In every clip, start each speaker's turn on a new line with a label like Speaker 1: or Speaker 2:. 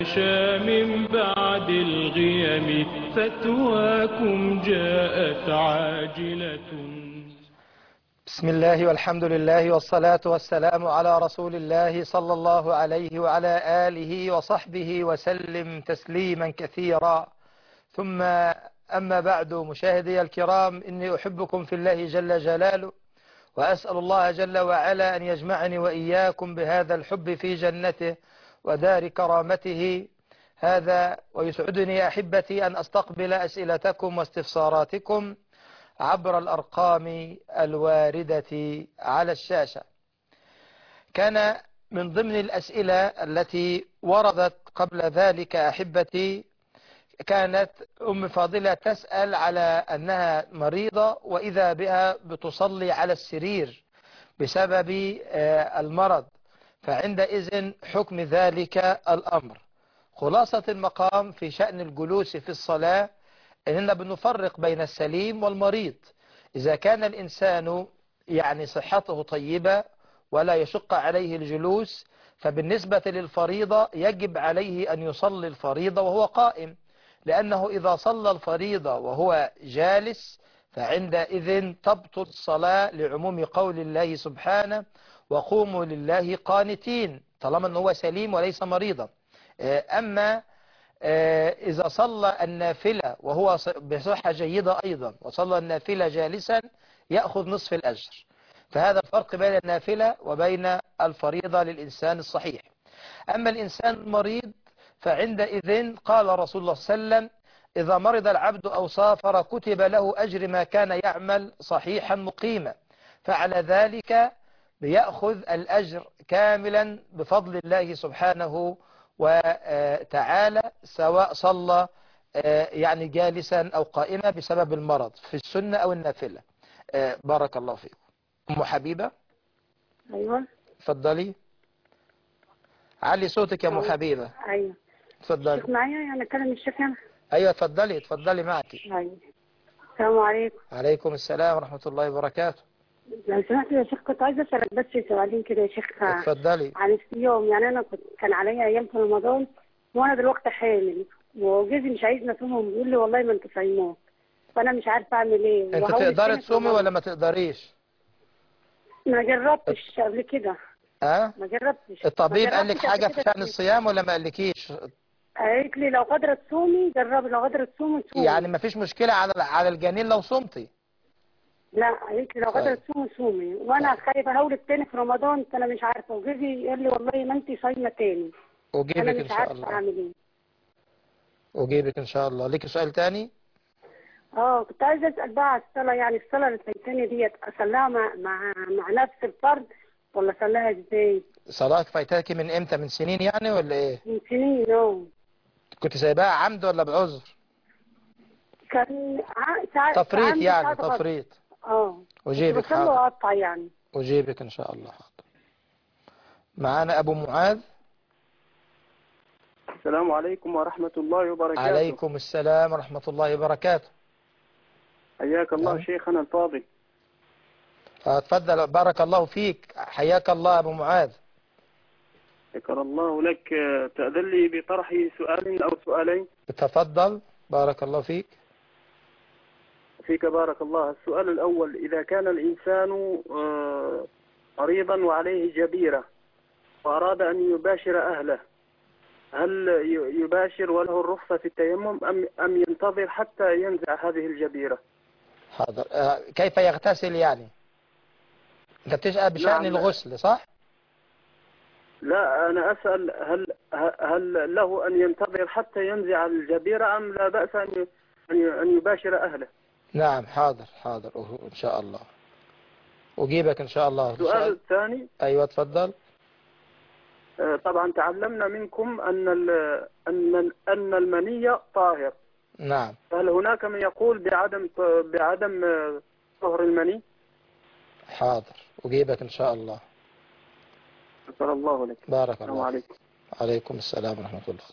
Speaker 1: شا من بعد الغيم فتواكم جاءت عاجلة
Speaker 2: بسم الله والحمد لله والصلاة والسلام على رسول الله صلى الله عليه وعلى آله وصحبه وسلم تسليما كثيرا ثم أما بعد مشاهدي الكرام إني أحبكم في الله جل جلاله وأسأل الله جل وعلا أن يجمعني وإياكم بهذا الحب في جنته ودار كرامته هذا ويسعدني أحبتي أن أستقبل أسئلتكم واستفساراتكم عبر الأرقام الواردة على الشاشة كان من ضمن الأسئلة التي وردت قبل ذلك أحبتي كانت أم فاضلة تسأل على أنها مريضة وإذا بها بتصلي على السرير بسبب المرض فعندئذ حكم ذلك الأمر خلاصة المقام في شأن الجلوس في الصلاة إننا بنفرق بين السليم والمريض إذا كان الإنسان يعني صحته طيبة ولا يشق عليه الجلوس فبالنسبة للفريضة يجب عليه أن يصلي الفريضة وهو قائم لأنه إذا صلى الفريضة وهو جالس فعندئذ تبطل الصلاة لعموم قول الله سبحانه وقوموا لله قانتين طالما أنه هو سليم وليس مريضا أما إذا صلى النافلة وهو بصحة جيدة أيضا وصلى النافلة جالسا يأخذ نصف الأجر فهذا الفرق بين النافلة وبين الفريضة للإنسان الصحيح أما الإنسان المريض فعندئذ قال رسول الله صلى الله عليه وسلم إذا مرض العبد أو سافر كتب له أجر ما كان يعمل صحيحا مقيما فعلى ذلك بيأخذ الأجر كاملا بفضل الله سبحانه وتعالى سواء صلى يعني جالسا أو قائما بسبب المرض في السنة أو النافلة بارك الله فيكم أم حبيبة
Speaker 3: ايوه
Speaker 2: تفضلي علي صوتك يا أم حبيبة
Speaker 3: ايوه
Speaker 2: تفضلي
Speaker 3: شوف معايا يعني اتكلم الشيخ انا
Speaker 2: أيوة تفضلي تفضلي معك
Speaker 3: ايوه السلام عليكم
Speaker 2: عليكم السلام ورحمة الله وبركاته
Speaker 3: لو سمحت يا شيخ كنت عايزه اسالك بس سؤالين كده يا شيخ
Speaker 2: اتفضلي
Speaker 3: عن الصيام يعني انا كنت كان عليا ايام في رمضان وانا دلوقتي حامل وجوزي مش عايزني اصومهم بيقول لي والله ما انت صايمات فانا مش عارفه اعمل ايه
Speaker 2: انت
Speaker 3: وهقول
Speaker 2: تقدري
Speaker 3: التاني في
Speaker 2: تصومي
Speaker 3: رمضان.
Speaker 2: ولا ما تقدريش
Speaker 3: ما جربتش قبل كده
Speaker 2: ها
Speaker 3: ما جربتش
Speaker 2: الطبيب
Speaker 3: ما
Speaker 2: قال لك
Speaker 3: جربتش
Speaker 2: حاجة
Speaker 3: قبل
Speaker 2: في
Speaker 3: كده
Speaker 2: شأن الصيام ولا ما قالكيش
Speaker 3: قالت لي لو قادره تصومي جربي لو قادره تصومي تصومي
Speaker 2: يعني ما فيش مشكلة على على الجنين لو صمتي
Speaker 3: لا قالت لي لو قادره
Speaker 2: طيب.
Speaker 3: تصومي صومي وانا خايفه اهول التاني في رمضان فانا مش عارفه وجوزي قال لي والله ما انت صايمه تاني انا
Speaker 2: أجيبك إن
Speaker 3: مش
Speaker 2: شاء
Speaker 3: عارفه
Speaker 2: الله
Speaker 3: اعمل ايه
Speaker 2: أجيبك إن شاء الله ليك سؤال تاني
Speaker 3: اه كنت عايزه اسال بقى على الصلاه يعني الصلاه اللي فايتاني ديت اصليها مع مع مع نفس الفرد ولا اصليها ازاي؟
Speaker 2: صلاة فايتاكي من إمتى من سنين يعني ولا إيه
Speaker 3: من سنين اه
Speaker 2: كنت سايباها عمد ولا بعذر
Speaker 3: كان ع- ساعات
Speaker 2: تفريط
Speaker 3: عندي
Speaker 2: يعني
Speaker 3: ساعات غلط.
Speaker 2: تفريط
Speaker 3: اه
Speaker 2: أجيبك
Speaker 3: كنت بصلي
Speaker 2: حاضر
Speaker 3: واقطع يعني
Speaker 2: أجيبك إن شاء الله حاضر معانا أبو معاذ
Speaker 4: السلام عليكم ورحمة الله وبركاته
Speaker 2: عليكم السلام ورحمة الله وبركاته
Speaker 4: حياك الله
Speaker 2: نعم.
Speaker 4: شيخنا الفاضل
Speaker 2: اتفضل بارك الله فيك حياك الله أبو معاذ
Speaker 4: شكر الله لك آه، تأذن لي بطرح سؤال أو سؤالين
Speaker 2: تفضل بارك الله فيك
Speaker 4: فيك بارك الله السؤال الأول إذا كان الإنسان آه، مريضا وعليه جبيرة وأراد أن يباشر أهله هل ي- يباشر وله الرخصة في التيمم أم أم ينتظر حتى ينزع هذه الجبيرة
Speaker 2: حاضر آه، كيف يغتسل يعني انت بتسأل بشأن
Speaker 4: نعم.
Speaker 2: الغسل صح
Speaker 4: لا أنا أسأل هل هل له أن ينتظر حتى ينزع الجبيرة أم لا بأس أن ي- أن ي- أن يباشر أهله
Speaker 2: نعم حاضر حاضر أه- ان شاء الله اجيبك ان شاء الله
Speaker 4: السؤال
Speaker 2: سؤال-
Speaker 4: الثاني
Speaker 2: ايوه تفضل
Speaker 4: آه، طبعا تعلمنا منكم أن ال- أن أن المني طاهر
Speaker 2: نعم
Speaker 4: هل هناك من يقول بعدم بعدم آه، طهر المني؟
Speaker 2: حاضر اجيبك ان شاء الله
Speaker 4: شكر الله لك
Speaker 2: بارك
Speaker 4: السلام
Speaker 2: الله
Speaker 4: عليكم
Speaker 2: عليكم السلام ورحمة الله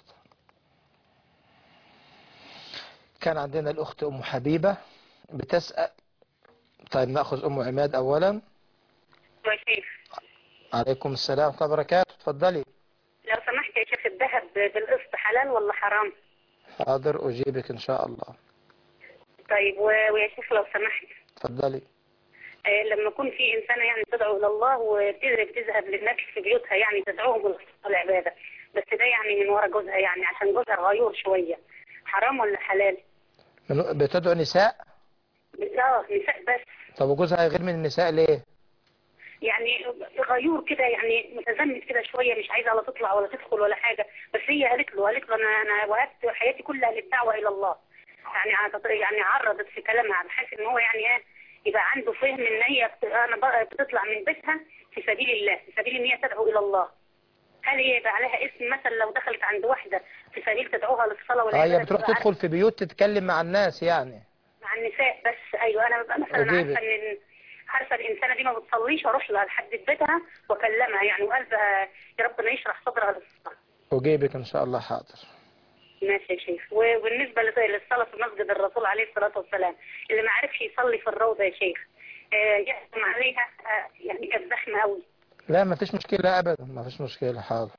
Speaker 2: كان عندنا الأخت أم حبيبة بتسأل طيب نأخذ أم عماد أولا
Speaker 3: يا شيخ
Speaker 2: عليكم السلام ورحمة الله وبركاته تفضلي
Speaker 3: لو سمحت يا شيخ الذهب بالقسط حلال ولا حرام
Speaker 2: حاضر أجيبك إن شاء الله
Speaker 3: طيب و- ويا شيخ لو سمحت
Speaker 2: اتفضلي
Speaker 3: آه، لما يكون في إنسانة يعني تدعو إلى الله وبتذهب للناس في بيوتها يعني تدعوهم إلى الصلاة والعبادة بس ده يعني من ورا جوزها يعني عشان جوزها غيور شوية حرام ولا حلال؟
Speaker 2: من- بتدعو نساء
Speaker 3: اه نساء بس
Speaker 2: طب وجوزها غير من النساء ليه
Speaker 3: يعني غيور كده يعني متزمت كده شويه مش عايزه ولا تطلع ولا تدخل ولا حاجه بس هي قالت له قالت له انا انا وهبت حياتي كلها للدعوه الى الله يعني عت- يعني عرضت في كلامها بحيث ان هو يعني ايه يبقى عنده فهم ان هي بت- انا بقى بتطلع من بيتها في سبيل الله في سبيل ان هي تدعو الى الله هل هي يبقى عليها اسم مثلا لو دخلت عند واحده في سبيل تدعوها للصلاه
Speaker 2: اه
Speaker 3: والعباده
Speaker 2: هي بتروح
Speaker 3: تبقى
Speaker 2: تدخل في بيوت تتكلم مع الناس يعني
Speaker 3: مع النساء بس ايوه انا ببقى مثلا
Speaker 2: أجيبك.
Speaker 3: عارفه ان عارفه الانسانه دي ما بتصليش اروح لها لحد بيتها واكلمها يعني وقلبها يا ربنا يشرح صدرها للصلاه
Speaker 2: أجيبك إن شاء الله حاضر
Speaker 3: ماشي يا شيخ وبالنسبه لل- للصلاه في مسجد الرسول عليه الصلاه والسلام اللي ما عرفش يصلي في الروضه يا شيخ آه، يحكم عليها آه، يعني كانت زحمه قوي
Speaker 2: لا ما فيش مشكلة أبدا ما فيش مشكلة حاضر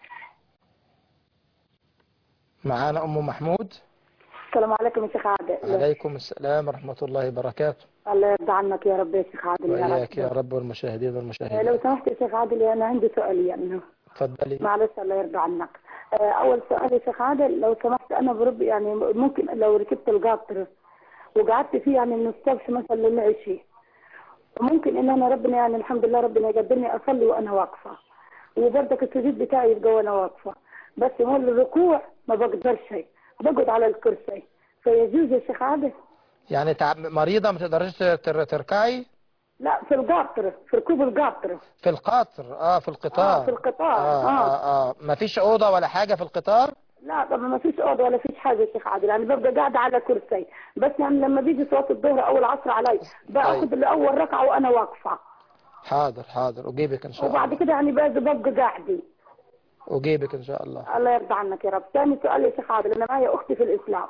Speaker 2: معانا أم محمود
Speaker 5: السلام عليكم يا شيخ عادل
Speaker 2: عليكم السلام ورحمة الله وبركاته
Speaker 5: الله يرضى عنك يا رب يا شيخ عادل يا
Speaker 2: وإياك يا
Speaker 5: رب
Speaker 2: رب والمشاهدين
Speaker 5: آه،
Speaker 2: والمشاهدين
Speaker 5: لو سمحت يا شيخ عادل انا عندي سؤال يعني
Speaker 2: تفضلي
Speaker 5: معلش الله يرضى عنك آه، اول سؤال يا شيخ عادل لو سمحت انا برب يعني ممكن لو ركبت القطر وقعدت فيه يعني من الصبح مثلا للعشاء ممكن ان انا ربنا يعني الحمد لله ربنا يقدرني اصلي وانا واقفه وبرضك السجود بتاعي يبقى وانا واقفه بس هو الركوع ما بقدرش بقعد على الكرسي فيجوز يا شيخ عادل
Speaker 2: يعني تع... مريضة ما تقدريش تر... تركعي
Speaker 5: لا في القطر في ركوب القطر
Speaker 2: في القطر اه في القطار
Speaker 5: آه، في القطار،
Speaker 2: اه
Speaker 5: آه.
Speaker 2: اه, آه. ما فيش أوضة ولا حاجة في القطار
Speaker 5: لا طبعا ما فيش اوضه ولا فيش حاجه يا شيخ عادل انا ببقى قاعده على كرسي بس يعني لما بيجي صلاه الظهر او العصر علي باخذ الاول ركعه وانا واقفه
Speaker 2: حاضر حاضر أجيبك إن شاء
Speaker 5: وبعد
Speaker 2: الله
Speaker 5: كده يعني باجي ببقى قاعده
Speaker 2: أجيبك إن شاء الله
Speaker 5: الله يرضى عنك يا رب ثاني سؤال يا شيخ عادل انا معي اختي في الاسلام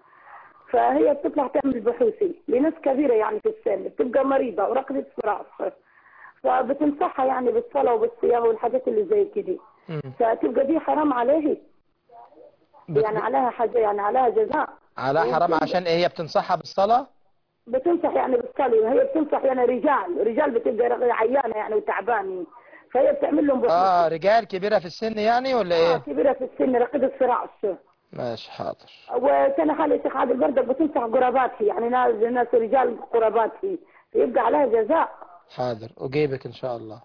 Speaker 5: فهي بتطلع تعمل بحوثي لناس كبيره يعني في السن بتبقى مريضه ورقدت في راسها فبتنصحها يعني بالصلاه وبالصيام والحاجات اللي زي كده
Speaker 2: مم.
Speaker 5: فتبقى دي حرام عليه
Speaker 2: بت...
Speaker 5: يعني عليها حاجه يعني عليها جزاء
Speaker 2: على حرام عشان إيه هي بتنصحها بالصلاة
Speaker 5: بتنصح يعني بالصلاة هي بتنصح يعني رجال رجال بتبقى عيانة يعني وتعبانة فهي بتعمل لهم بحوث
Speaker 2: اه رجال كبيرة في السن يعني ولا
Speaker 5: آه
Speaker 2: ايه
Speaker 5: كبيرة في السن رقدت في رأسه
Speaker 2: ماشي حاضر
Speaker 5: وسنة حالة الشيخ عادل بردك بتنصح قراباتي يعني ناس ناس رجال قراباتي فيبقى عليها جزاء
Speaker 2: حاضر أجيبك إن شاء الله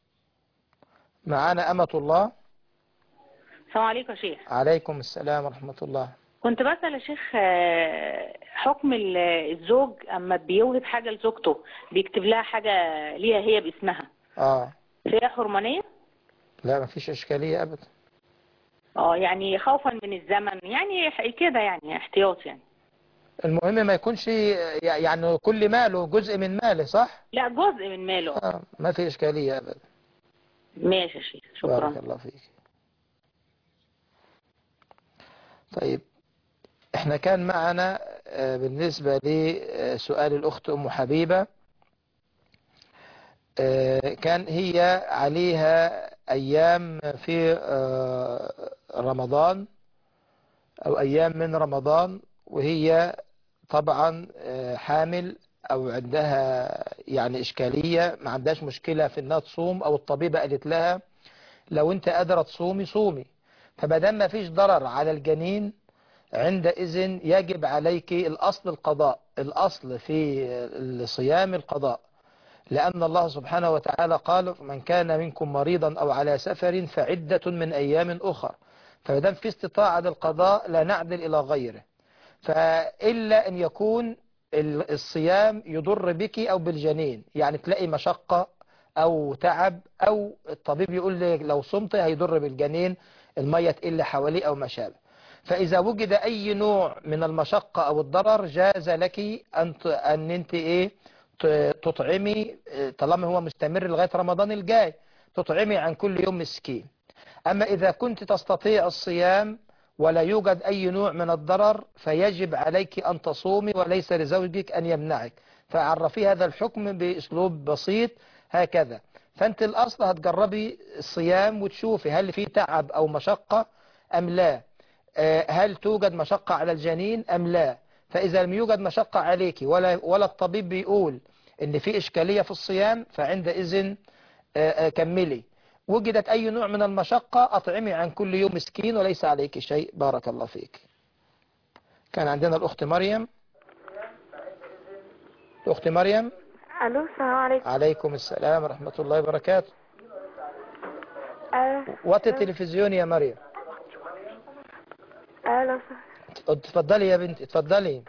Speaker 2: معانا أمة الله
Speaker 6: السلام عليكم يا شيخ
Speaker 2: عليكم السلام ورحمة الله
Speaker 6: كنت بسأل يا شيخ آه، حكم ال- الزوج اما بيوهب حاجة لزوجته بيكتب لها حاجة ليها هي باسمها
Speaker 2: اه
Speaker 6: فيها حرمانية
Speaker 2: لا ما فيش إشكالية أبدا
Speaker 6: اه يعني خوفا من الزمن يعني ح- كده يعني احتياط يعني
Speaker 2: المهم ما يكونش يعني كل ماله جزء من ماله صح
Speaker 6: لا جزء من ماله
Speaker 2: آه ما في إشكالية أبدا
Speaker 6: ماشي يا شيخ شكرا
Speaker 2: بارك الله فيك طيب احنا كان معنا آه، بالنسبة لسؤال الأخت أم حبيبة آه، كان هي عليها أيام في آه، رمضان أو أيام من رمضان وهي طبعا آه، حامل أو عندها يعني إشكالية ما عندهاش مشكلة في إنها تصوم أو الطبيبة قالت لها لو أنت قادرة تصومي صومي فمادام ما فيش ضرر على الجنين عندئذ يجب عليك الأصل القضاء الأصل في الصيام القضاء لأن الله سبحانه وتعالى قال من كان منكم مريضا أو على سفر فعدة من أيام أخر فمادام في استطاعة للقضاء لا نعدل إلى غيره فإلا أن يكون ال- الصيام يضر بك أو بالجنين يعني تلاقي مشقة أو تعب أو الطبيب يقول لك لو صمت هيضر بالجنين المية تقل حواليه أو ما شابه فإذا وجد أي نوع من المشقة أو الضرر جاز لك أن ت- أن أنت إيه ت- تطعمي آه، طالما هو مستمر لغاية رمضان الجاي تطعمي عن كل يوم مسكين أما إذا كنت تستطيع الصيام ولا يوجد أي نوع من الضرر فيجب عليك أن تصومي وليس لزوجك أن يمنعك فعرفي هذا الحكم بأسلوب بسيط هكذا فأنت الأصل هتجربي الصيام وتشوفي هل في تعب أو مشقة أم لا آه، هل توجد مشقة على الجنين أم لا فإذا لم يوجد مشقة عليك ولا, ولا الطبيب بيقول إن في إشكالية في الصيام فعندئذ آه، آه، كملي وجدت أي نوع من المشقة أطعمي عن كل يوم مسكين وليس عليك شيء بارك الله فيك كان عندنا الأخت مريم الأخت مريم
Speaker 7: الو السلام عليكم
Speaker 2: عليكم السلام ورحمة الله وبركاته
Speaker 7: آه،
Speaker 2: وطي التلفزيون يا مريم
Speaker 7: آه، لو سمحت.
Speaker 2: اتفضلي يا بنتي اتفضلي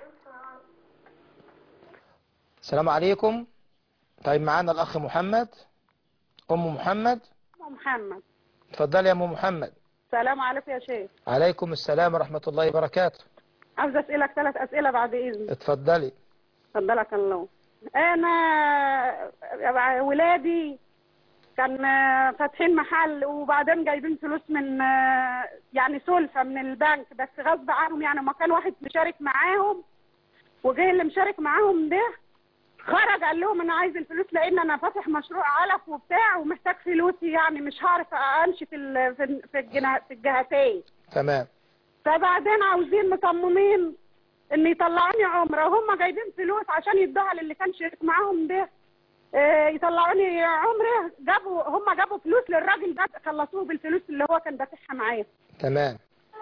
Speaker 2: السلام عليكم طيب معانا الأخ محمد أم محمد
Speaker 8: محمد
Speaker 2: اتفضلي يا أم محمد
Speaker 8: السلام عليكم يا شيخ
Speaker 2: عليكم السلام ورحمة الله وبركاته
Speaker 8: عاوز اسالك ثلاث اسئله بعد اذنك
Speaker 2: اتفضلي
Speaker 8: فضلك الله انا ولادي كان فاتحين محل وبعدين جايبين فلوس من يعني سلفة من البنك بس غصب عنهم يعني ما كان واحد مشارك معاهم وجه اللي مشارك معاهم ده خرج قال لهم انا عايز الفلوس لان انا فاتح مشروع علف وبتاع ومحتاج فلوسي يعني مش هعرف امشي في ال- في في الجنا- في الجهتين
Speaker 2: تمام
Speaker 8: فبعدين عاوزين مصممين ان يطلعوني عمره وهم جايبين فلوس عشان يدوها للي كان شريك معاهم ده آه، يطلعوني عمره جابوا هم جابوا فلوس للراجل ده خلصوه بالفلوس اللي هو كان دافعها معايا
Speaker 2: تمام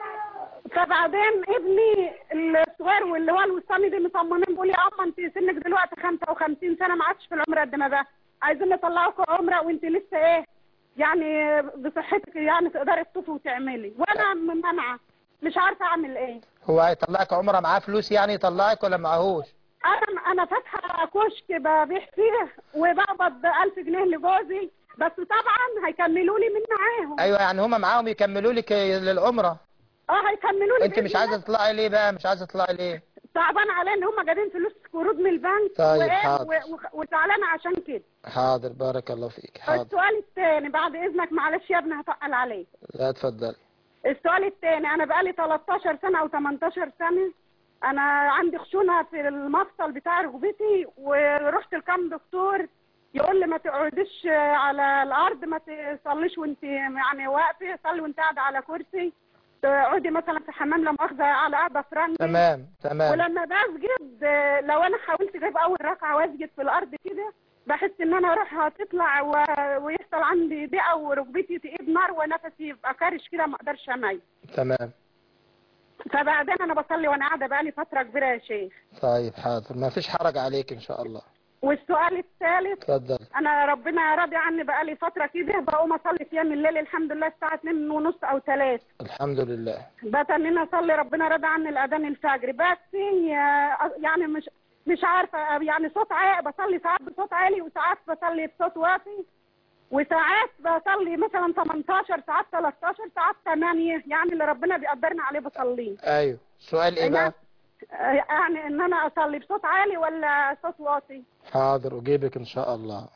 Speaker 8: فبعدين ابني الصغير واللي هو الوسطاني دي مصممين بيقول يا اما انت سنك دلوقتي 55 سنه ما عادش في العمر قد ما ده عايزين نطلعوكوا عمره وانت لسه ايه يعني بصحتك يعني تقدري تطوفي وتعملي وانا منعه مش عارفه اعمل ايه
Speaker 2: هو هيطلعك عمره معاه فلوس يعني يطلعك ولا معهوش
Speaker 8: انا انا فاتحه كشك ببيع فيه وبقبض 1000 جنيه لجوزي بس طبعا هيكملوا لي من معاهم
Speaker 2: ايوه يعني هما معاهم يكملوا لك للعمره
Speaker 8: اه هيكملوا لي
Speaker 2: انت مش عايزه تطلعي ليه بقى مش عايزه تطلعي ليه
Speaker 8: تعبان عليا ان هم جايبين فلوس قروض من البنك
Speaker 2: طيب،
Speaker 8: وإيه؟
Speaker 2: حاضر.
Speaker 8: و- و- وزعلانه عشان كده
Speaker 2: حاضر بارك الله فيك حاضر
Speaker 8: السؤال الثاني بعد اذنك معلش يا ابني هتقل عليك
Speaker 2: لا اتفضلي
Speaker 8: السؤال الثاني انا بقالي 13 سنه او 18 سنه انا عندي خشونه في المفصل بتاع ركبتي ورحت لكام دكتور يقول لي ما تقعديش على الارض ما تصليش وانت يعني واقفه صلي وانت قاعده على كرسي تقعدي مثلا في حمام لا مؤاخذه على قاعده فرنجي
Speaker 2: تمام تمام
Speaker 8: ولما بسجد آه، لو انا حاولت اجيب اول ركعه واسجد في الارض كده بحس ان انا روحها تطلع و... ويحصل عندي ضيقه وركبتي تقيد نار ونفسي يبقى كارش كده ما اقدرش اميز
Speaker 2: تمام
Speaker 8: فبعدين انا بصلي وانا قاعده بقالي فتره كبيره يا شيخ
Speaker 2: طيب حاضر ما فيش حرج عليك ان شاء الله
Speaker 8: والسؤال الثالث
Speaker 2: اتفضل
Speaker 8: انا ربنا راضي عني بقالي فتره كده بقوم اصلي في يوم الليل الحمد لله الساعه 2 ونص او 3
Speaker 2: الحمد لله
Speaker 8: بقى ان انا اصلي ربنا راضي عني الاذان الفجر بس هي يعني مش مش عارفه يعني صوت عالي بصلي ساعات بصوت عالي وساعات بصلي بصوت واطي وساعات بصلي مثلا 18 ساعات 13 ساعات 8 يعني اللي ربنا بيقدرنا عليه بصليه
Speaker 2: ايوه سؤال ايه بقى
Speaker 8: يعني ان انا اصلي بصوت عالي ولا صوت واطي
Speaker 2: حاضر اجيبك ان شاء الله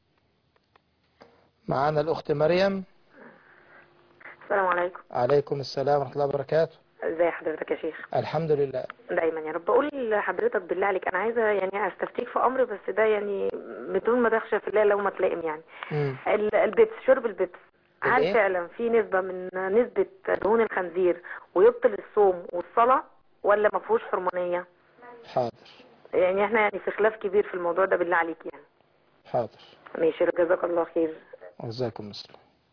Speaker 2: معانا الاخت مريم
Speaker 7: السلام عليكم
Speaker 2: عليكم السلام ورحمه الله وبركاته
Speaker 7: ازي حضرتك يا شيخ
Speaker 2: الحمد لله
Speaker 7: دايما يا رب بقول لحضرتك بالله عليك انا عايزه يعني استفتيك في امر بس ده يعني بدون ما تخشى في الله لو ما تلائم يعني
Speaker 2: مم.
Speaker 7: ال- البيبس شرب البيبس هل
Speaker 2: الإيه؟
Speaker 7: فعلا في نسبة من نسبة دهون الخنزير ويبطل الصوم والصلاة ولا ما فيهوش حرمانية؟
Speaker 2: حاضر
Speaker 7: يعني احنا يعني في خلاف كبير في الموضوع ده بالله عليك يعني
Speaker 2: حاضر
Speaker 7: ماشي جزاك الله خير
Speaker 2: وجزاكم مثله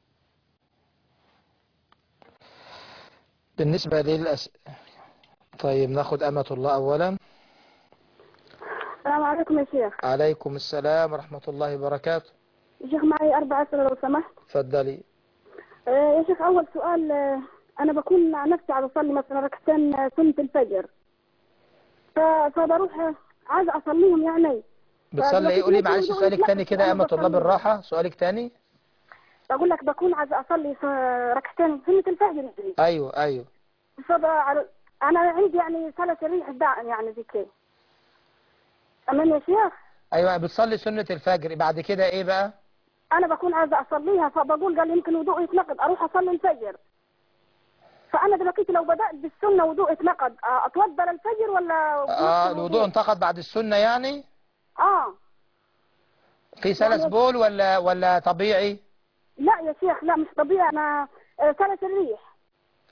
Speaker 2: بالنسبة للأس... طيب ناخد أمة الله أولا
Speaker 5: السلام عليكم يا شيخ
Speaker 2: عليكم السلام ورحمة الله وبركاته
Speaker 5: يا شيخ معي أربع أسئلة لو سمحت
Speaker 2: تفضلي
Speaker 5: آه، يا شيخ أول سؤال آه، أنا بكون مع نفسي على أصلي مثلا ركعتين آه، سنة الفجر ف- فبروح آه، عايزة أصليهم يعني
Speaker 2: بتصلي ايه قولي معلش سؤالك تاني كده يا أمة الله بالراحة سؤالك تاني
Speaker 5: بقول لك بكون عايزة أصلي س- ركعتين سنة الفجر يعني
Speaker 2: أيوه أيوه
Speaker 5: فب- أنا عندي يعني صلاة الريح داعم يعني زي كده أمان يا شيخ
Speaker 2: أيوه بتصلي سنة الفجر بعد كده إيه بقى
Speaker 5: انا بكون عايزه اصليها فبقول قال يمكن وضوء يتنقض اروح اصلي الفجر فانا دلوقتي لو بدات بالسنه وضوء اتنقض آه، اتوضا للفجر ولا
Speaker 2: آه الوضوء انتقد بعد السنة يعني
Speaker 5: اه
Speaker 2: في سلس بول ولا ولا طبيعي
Speaker 5: لا يا شيخ لا مش طبيعي انا آه، صلاه الريح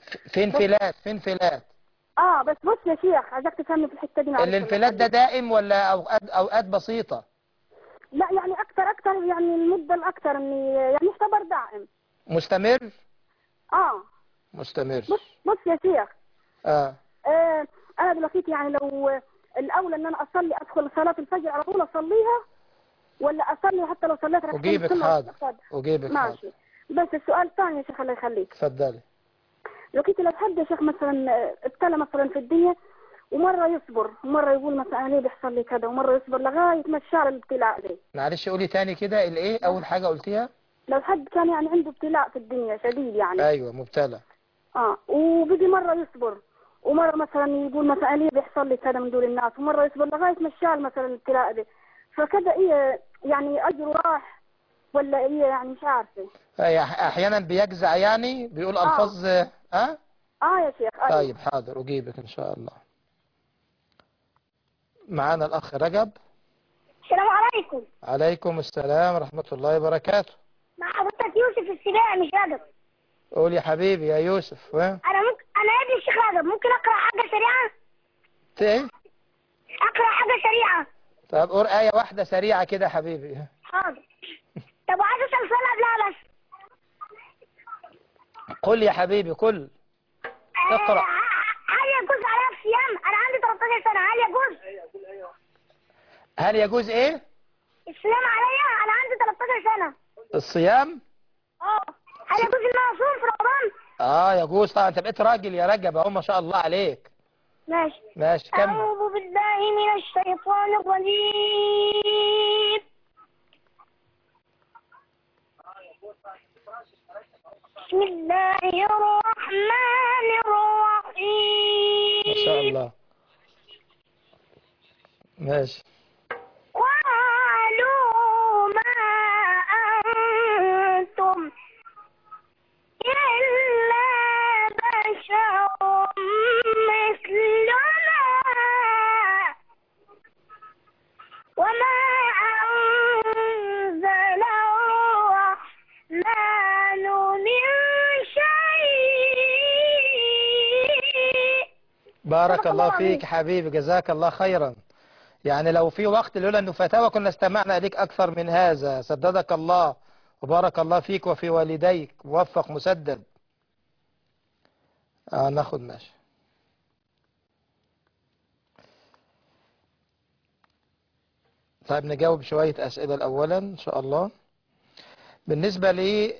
Speaker 2: في انفلات في انفلات
Speaker 8: اه بس بص يا شيخ عايزك تفهمني في الحته دي معلش
Speaker 2: الانفلات ده دائم ولا اوقات اوقات بسيطة
Speaker 8: لا يعني اكتر اكتر يعني المده الاكتر اني يعني يعتبر دائم
Speaker 2: مستمر
Speaker 8: اه
Speaker 2: مستمر
Speaker 8: بص بص يا شيخ
Speaker 2: اه
Speaker 8: آه انا دلوقتي يعني لو الاولى ان انا اصلي ادخل صلاه الفجر على طول اصليها ولا اصلي حتى لو صليت ركعتين
Speaker 2: اجيبك
Speaker 8: سنة
Speaker 2: حاضر
Speaker 8: واستغفر؟
Speaker 2: اجيبك حاضر
Speaker 8: ماشي بس السؤال الثاني يا شيخ الله يخليك
Speaker 2: اتفضلي
Speaker 8: دلوقتي لو حد يا شيخ مثلا آه، ابتلى مثلا في الدنيا ومره يصبر ومره يقول مثلا أنا ليه بيحصل لي كذا ومره يصبر لغايه ما الشعر الابتلاء ده
Speaker 2: معلش قولي تاني كده الايه اول حاجة قلتيها
Speaker 8: لو حد كان يعني عنده ابتلاء في الدنيا شديد يعني
Speaker 2: ايوه مبتلى
Speaker 8: اه وبيجي مرة يصبر ومرة مثلا يقول مثلا ليه بيحصل لي كذا من دول الناس ومرة يصبر لغاية ما الشال مثلا الابتلاء ده فكذا ايه يعني اجره راح ولا ايه يعني مش عارفة
Speaker 2: أي أح- احيانا بيجزع يعني بيقول
Speaker 8: آه.
Speaker 2: الفاظ اه
Speaker 8: اه يا شيخ أيوة.
Speaker 2: طيب حاضر اجيبك ان شاء الله معانا الاخ رجب
Speaker 9: السلام عليكم
Speaker 2: عليكم السلام ورحمة الله وبركاته
Speaker 9: مع حضرتك يوسف السباعي مش رجب
Speaker 2: قول يا حبيبي يا يوسف ها
Speaker 9: انا ممكن انا ابن الشيخ رجب ممكن اقرا حاجه سريعه
Speaker 2: ت- ايه
Speaker 9: اقرا حاجه سريعه
Speaker 2: طب قول آية واحدة سريعة كده يا حبيبي
Speaker 9: حاضر طب عايز اسال سؤال قبلها بس
Speaker 2: قل يا حبيبي قل اقرأ.
Speaker 9: آه، هل يجوز عليا الصيام انا عندي 13 سنه هل يجوز
Speaker 2: هل يجوز ايه
Speaker 9: الصيام عليا انا عندي 13 سنه
Speaker 2: الصيام
Speaker 9: اه هل يجوز ان انا اصوم في رمضان
Speaker 2: اه يجوز طبعا انت بقيت راجل يا رجب اهو ما شاء الله عليك
Speaker 9: ماشي
Speaker 2: ماشي كمل
Speaker 9: أعوذ بالله من الشيطان الرجيم بسم الله الرحمن الرحيم
Speaker 2: ما شاء الله ماشي
Speaker 9: قالوا ما أنتم إلا بشر مثلنا وما أنزل الرحمن من شيء
Speaker 2: بارك
Speaker 9: صدق
Speaker 2: الله
Speaker 9: الله
Speaker 2: فيك
Speaker 9: العظيم.
Speaker 2: حبيبي جزاك الله خيرا يعني لو في وقت لولا انه فتاوى كنا استمعنا اليك اكثر من هذا سددك الله وبارك الله فيك وفي والديك موفق مسدد آه ناخد ماشي طيب نجاوب شوية أسئلة الأولا إن شاء الله بالنسبة لي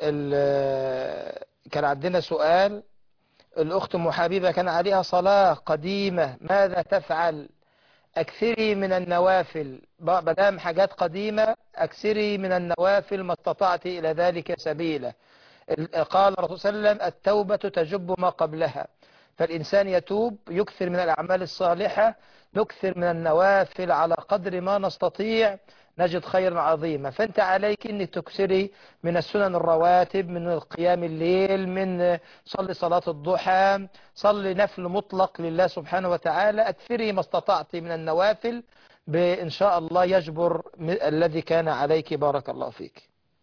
Speaker 2: ال- كان عندنا سؤال الأخت أم حبيبة كان عليها صلاة قديمة ماذا تفعل أكثري من النوافل بدام حاجات قديمة أكثري من النوافل ما استطعت إلى ذلك سبيلا ال- قال الرسول صلى الله عليه وسلم التوبة تجب ما قبلها فالإنسان يتوب يكثر من الأعمال الصالحة نكثر من النوافل على قدر ما نستطيع نجد خيرا عظيما فأنت عليك أنك تكثري من السنن الرواتب من قيام الليل من صلي صلاة الضحى صلي نفل مطلق لله سبحانه وتعالى أكثري ما استطعت من النوافل بإن شاء الله يجبر م- الذي كان عليك بارك الله فيك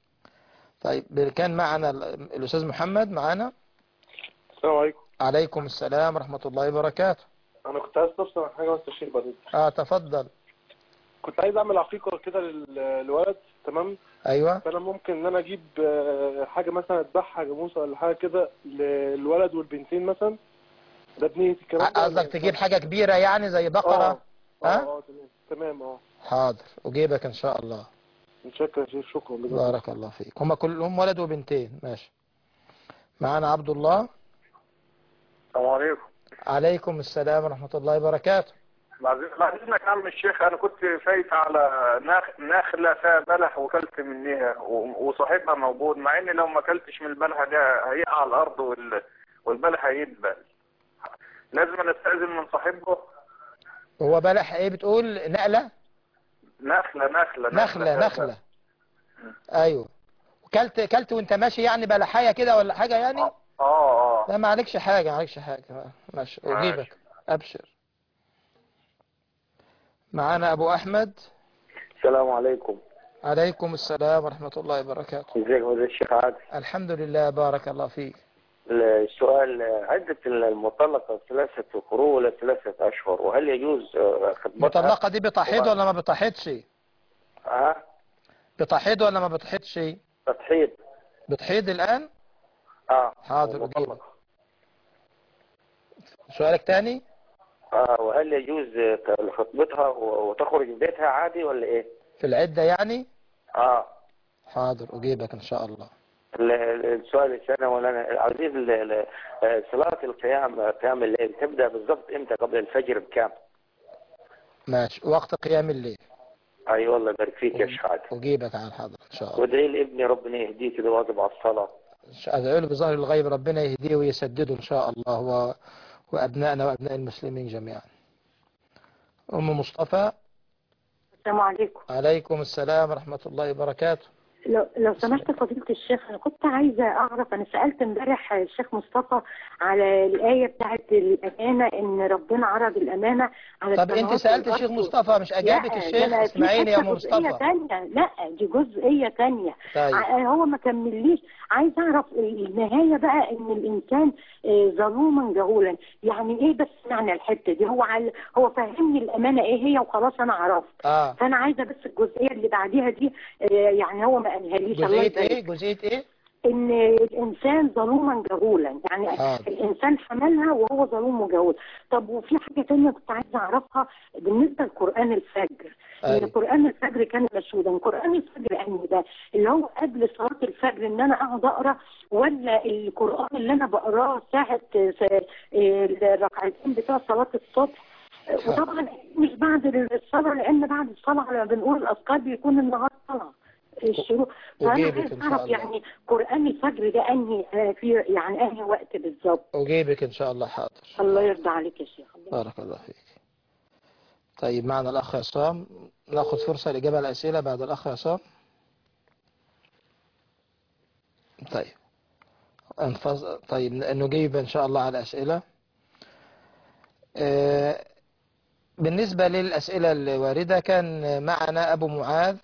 Speaker 2: طيب كان معنا ال- الأستاذ محمد معنا
Speaker 10: السلام عليكم
Speaker 2: عليكم السلام ورحمة الله وبركاته
Speaker 10: انا كنت عايز استفسر عن حاجه بس الشيخ بعدين
Speaker 2: اه تفضل
Speaker 10: كنت عايز اعمل عقيقه كده لل- للولد تمام
Speaker 2: ايوه
Speaker 10: فانا ممكن ان انا اجيب آه، حاجه مثلا اذبحها جاموسه ولا حاجه كده للولد والبنتين مثلا ده بنيتي الكلام ده
Speaker 2: قصدك تجيب حاجة كبيرة يعني زي بقرة
Speaker 10: اه
Speaker 2: ها؟
Speaker 10: اه اه تمام تمام اه
Speaker 2: حاضر أجيبك إن شاء الله
Speaker 10: متشكر يا شيخ شكرا جزاك
Speaker 2: بارك الله فيك هما كلهم ولد وبنتين ماشي معنا عبد الله
Speaker 11: السلام عليكم
Speaker 2: عليكم السلام ورحمة الله وبركاته
Speaker 11: بعد بعد اذنك يا عم الشيخ انا كنت فايت على نخ- نخله فيها بلح وكلت منها و- وصاحبها موجود مع اني لو ما اكلتش من البلح ده هيقع على الارض وال... والبلح هيدبل لازم أنا استاذن من صاحبه
Speaker 2: هو بلح ايه بتقول نقلة
Speaker 11: نخله نخله
Speaker 2: نخلة
Speaker 11: فيها
Speaker 2: نخلة ايوه كلت كلت وانت ماشي يعني بلحاية كده ولا حاجة يعني
Speaker 11: اه اه
Speaker 2: لا ما عليكش حاجة ما عليكش حاجة ماشي اجيبك ابشر معانا ابو احمد
Speaker 11: السلام عليكم
Speaker 2: عليكم السلام ورحمة الله وبركاته
Speaker 11: ازيك يا الشيخ عادل
Speaker 2: الحمد لله بارك الله فيك
Speaker 12: السؤال عدة المطلقة ثلاثة قروء ولا ثلاثة أشهر وهل يجوز آه، خدمتها؟
Speaker 2: المطلقة دي بتحيض ولا ما بتحيضش
Speaker 12: ها
Speaker 2: بتحيض ولا ما بتحيضش
Speaker 12: تضحية
Speaker 2: بتحيض الآن
Speaker 12: اه
Speaker 2: حاضر أجيب سؤالك تاني
Speaker 12: اه وهل يجوز آه، خطبتها و- وتخرج من بيتها عادي ولا ايه؟
Speaker 2: في العدة يعني
Speaker 12: اه
Speaker 2: حاضر أجيبك إن شاء الله
Speaker 12: ال- ال- السؤال الثاني ولا عزيز ال- ال- آه، صلاة القيام قيام الليل تبدأ بالضبط امتى قبل الفجر بكام؟
Speaker 2: ماشي وقت قيام الليل
Speaker 12: اي والله يبارك فيك يا شحات
Speaker 2: أجيبك على الحاضر إن شاء الله
Speaker 12: وادعي لابني ربنا يهديه كده واظب على الصلاة
Speaker 2: إن شاء الله أدعو له بظهر الغيب ربنا يهديه ويسدده إن شاء الله و... وأبنائنا وأبناء المسلمين جميعا أم مصطفى
Speaker 13: السلام عليكم
Speaker 2: عليكم السلام ورحمة الله وبركاته
Speaker 13: لو, لو سمحت فضيلة الشيخ أنا كنت عايزة أعرف أنا سألت امبارح الشيخ مصطفى على الآية بتاعت الأمانة إن ربنا عرض الأمانة على
Speaker 2: طب أنت
Speaker 13: السماوات
Speaker 2: سألت
Speaker 13: والأرض.
Speaker 2: الشيخ مصطفى مش أجابك
Speaker 13: لا،
Speaker 2: الشيخ
Speaker 13: ده أنا في
Speaker 2: اسمعيني يا
Speaker 13: حتة
Speaker 2: أم
Speaker 13: جزئية
Speaker 2: مصطفى
Speaker 13: تانية لا دي جزئية تانية
Speaker 2: طيب.
Speaker 13: ع- هو ما كمليش عايز أعرف النهاية بقى إن الإنسان آه، ظلوما جهولا يعني إيه بس معنى الحتة دي هو عل... هو فهمني الأمانة إيه هي وخلاص أنا عرفت
Speaker 2: آه
Speaker 13: فأنا عايزة بس الجزئية اللي بعديها دي آه، يعني هو ما قالهاليش الله
Speaker 2: جزئية
Speaker 13: يبارك
Speaker 2: إيه جزئية إيه
Speaker 13: ان الانسان ظلوما جهولا يعني
Speaker 2: حاضر.
Speaker 13: الانسان حملها وهو ظلوم وجهول طب وفي حاجه تانية كنت عايزه اعرفها بالنسبه لقران الفجر ان
Speaker 2: أيوة.
Speaker 13: قران الفجر كان مشهودا قران الفجر انهي ده اللي هو قبل صلاه الفجر ان انا اقعد اقرا ولا القران اللي انا بقراه ساعه س- الركعتين بتوع صلاه الصبح وطبعا مش بعد الصلاه لان بعد الصلاه لما بنقول الاذكار بيكون النهار طلع الشروق فانا
Speaker 2: أجيبك
Speaker 13: عايز
Speaker 2: إن شاء
Speaker 13: اعرف
Speaker 2: الله.
Speaker 13: يعني قران الفجر ده انهي آه، في يعني انهي وقت بالظبط
Speaker 2: أجيبك إن شاء الله حاضر
Speaker 13: الله يرضى عليك يا شيخ
Speaker 2: بارك الله فيك طيب معنا الأخ عصام ناخذ فرصة لإجابة على الأسئلة بعد الأخ عصام طيب انفص... طيب نجيب إن شاء الله على الأسئلة آه، بالنسبة للأسئلة الواردة كان معنا أبو معاذ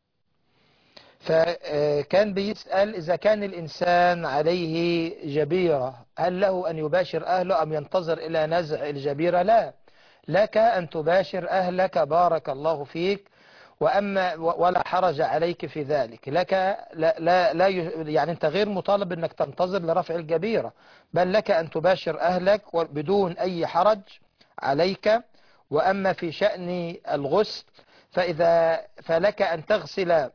Speaker 2: فكان بيسأل إذا كان الإنسان عليه جبيرة هل له أن يباشر أهله أم ينتظر إلى نزع الجبيرة لا لك أن تباشر أهلك بارك الله فيك وأما ولا حرج عليك في ذلك لك لا, لا, لا ي- يعني أنت غير مطالب أنك تنتظر لرفع الجبيرة بل لك أن تباشر أهلك بدون أي حرج عليك وأما في شأن الغسل فإذا فلك أن تغسل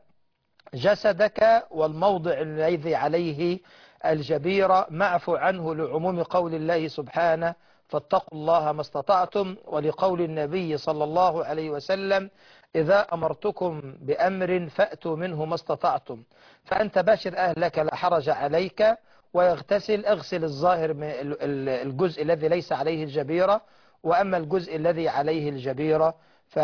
Speaker 2: جسدك والموضع الذي عليه الجبيرة معفو عنه لعموم قول الله سبحانه فاتقوا الله ما استطعتم ولقول النبي صلى الله عليه وسلم إذا أمرتكم بأمر فأتوا منه ما استطعتم فأنت باشر أهلك لا حرج عليك ويغتسل اغسل الظاهر من ال- ال- الجزء الذي ليس عليه الجبيرة وأما الجزء الذي عليه الجبيرة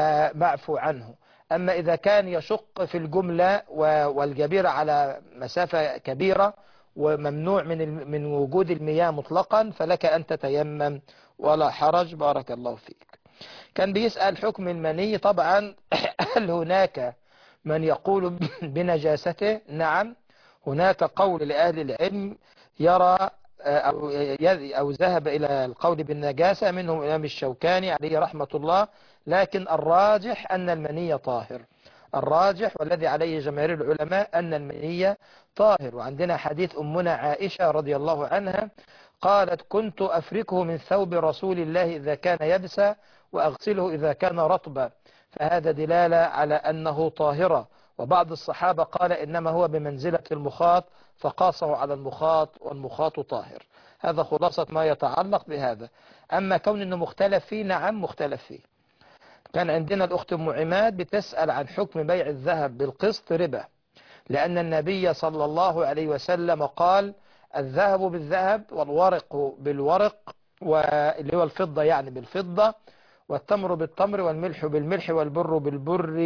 Speaker 2: فمعفو عنه أما إذا كان يشق في الجملة و- والجبيرة على مسافة كبيرة وممنوع من الم- من وجود المياه مطلقا فلك أن تتيمم ولا حرج بارك الله فيك كان بيسأل حكم المني طبعا هل هناك من يقول بنجاسته نعم هناك قول لأهل العلم يرى أو, يذ- أو ذهب إلى القول بالنجاسة منهم الإمام الشوكاني عليه رحمة الله لكن الراجح أن المني طاهر الراجح والذي عليه جماهير العلماء أن المني طاهر وعندنا حديث أمنا عائشة رضي الله عنها قالت كنت أفركه من ثوب رسول الله إذا كان يبسا وأغسله إذا كان رطبا فهذا دلالة على أنه طاهرة وبعض الصحابة قال إنما هو بمنزلة المخاط فقاسه على المخاط والمخاط طاهر هذا خلاصة ما يتعلق بهذا أما كون أنه مختلف فيه نعم مختلف فيه كان عندنا الأخت أم عماد بتسأل عن حكم بيع الذهب بالقسط ربا لأن النبي صلى الله عليه وسلم قال الذهب بالذهب والورق بالورق واللي هو الفضة يعني بالفضة والتمر بالتمر والملح بالملح والبر بالبر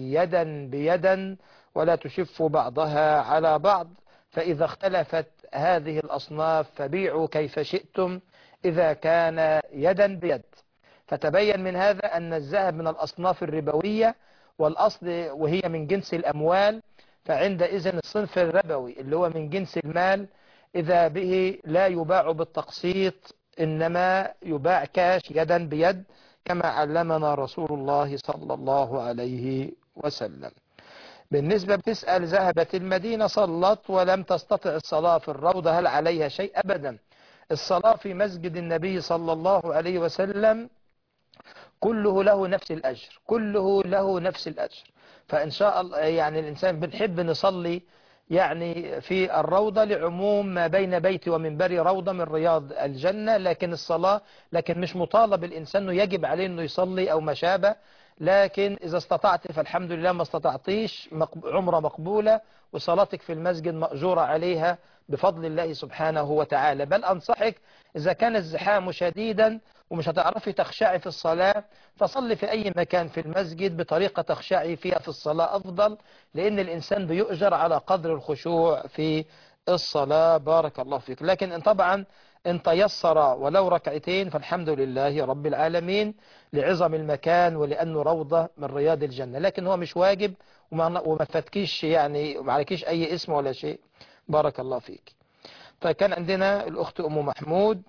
Speaker 2: يدا بيدا ولا تشف بعضها على بعض فإذا اختلفت هذه الأصناف فبيعوا كيف شئتم إذا كان يدا بيد فتبين من هذا أن الذهب من الأصناف الربوية والأصل وهي من جنس الأموال فعندئذ الصنف الربوي اللي هو من جنس المال إذا به لا يباع بالتقسيط إنما يباع كاش يدا بيد كما علمنا رسول الله صلى الله عليه وسلم بالنسبة بتسأل ذهبت المدينة صلت ولم تستطع الصلاة في الروضة هل عليها شيء أبدا الصلاة في مسجد النبي صلى الله عليه وسلم كله له نفس الأجر كله له نفس الأجر فإن شاء الله يعني الإنسان بنحب نصلي يعني في الروضة لعموم ما بين بيتي ومنبري روضة من رياض الجنة لكن الصلاة لكن مش مطالب الإنسان أنه يجب عليه أنه يصلي أو ما شابه لكن إذا استطعت فالحمد لله ما استطعتيش مقب- عمرة مقبولة وصلاتك في المسجد مأجورة عليها بفضل الله سبحانه وتعالى بل أنصحك إذا كان الزحام شديدا ومش هتعرفي تخشعي في الصلاة فصلي في أي مكان في المسجد بطريقة تخشعي فيها في الصلاة أفضل لأن الإنسان بيؤجر على قدر الخشوع في الصلاة بارك الله فيك لكن إن طبعا إن تيسر ولو ركعتين فالحمد لله رب العالمين لعظم المكان ولأنه روضة من رياض الجنة لكن هو مش واجب وما وما فاتكيش يعني وما عليكيش أي اسم ولا شيء بارك الله فيك فكان عندنا الأخت أم محمود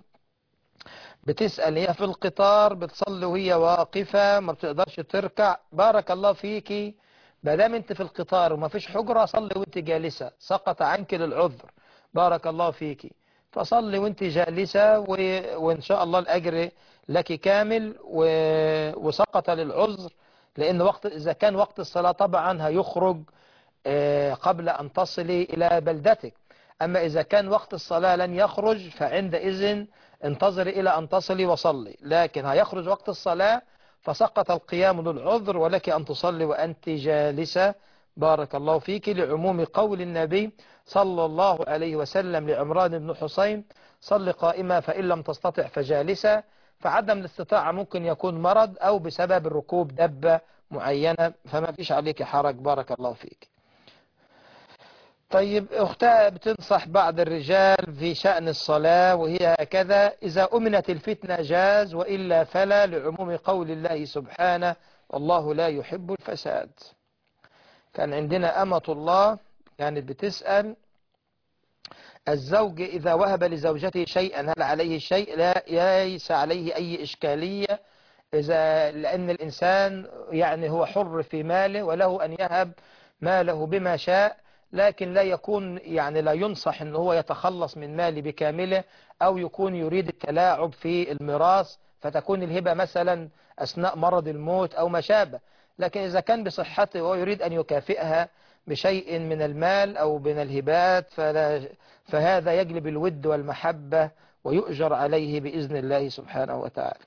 Speaker 2: بتسأل هي في القطار بتصلي وهي واقفة ما بتقدرش تركع بارك الله فيكي ما دام انت في القطار وما فيش حجرة صلي وانت جالسة سقط عنك للعذر بارك الله فيكي فصلي وانت جالسة و... وان شاء الله الأجر لك كامل و... وسقط للعذر لأن وقت إذا كان وقت الصلاة طبعا هيخرج آه، قبل أن تصلي إلى بلدتك أما إذا كان وقت الصلاة لن يخرج فعندئذ انتظري إلى أن تصلي وصلي لكن هيخرج وقت الصلاة فسقط القيام للعذر ولك أن تصلي وأنت جالسة بارك الله فيك لعموم قول النبي صلى الله عليه وسلم لعمران بن حسين صل قائمة فإن لم تستطع فجالسة فعدم الاستطاعة ممكن يكون مرض أو بسبب الركوب دبة معينة فما فيش عليك حرج بارك الله فيك طيب أختها بتنصح بعض الرجال في شأن الصلاة وهي هكذا إذا أمنت الفتنة جاز وإلا فلا لعموم قول الله سبحانه والله لا يحب الفساد كان عندنا أمة الله كانت بتسأل الزوج إذا وهب لزوجته شيئا هل عليه شيء لا ليس عليه أي إشكالية إذا لأن الإنسان يعني هو حر في ماله وله أن يهب ماله بما شاء لكن لا يكون يعني لا ينصح أنه هو يتخلص من ماله بكامله أو يكون يريد التلاعب في الميراث فتكون الهبة مثلا أثناء مرض الموت أو ما شابه لكن إذا كان بصحته وهو يريد أن يكافئها بشيء من المال أو من الهبات فلا فهذا يجلب الود والمحبة ويؤجر عليه بإذن الله سبحانه وتعالى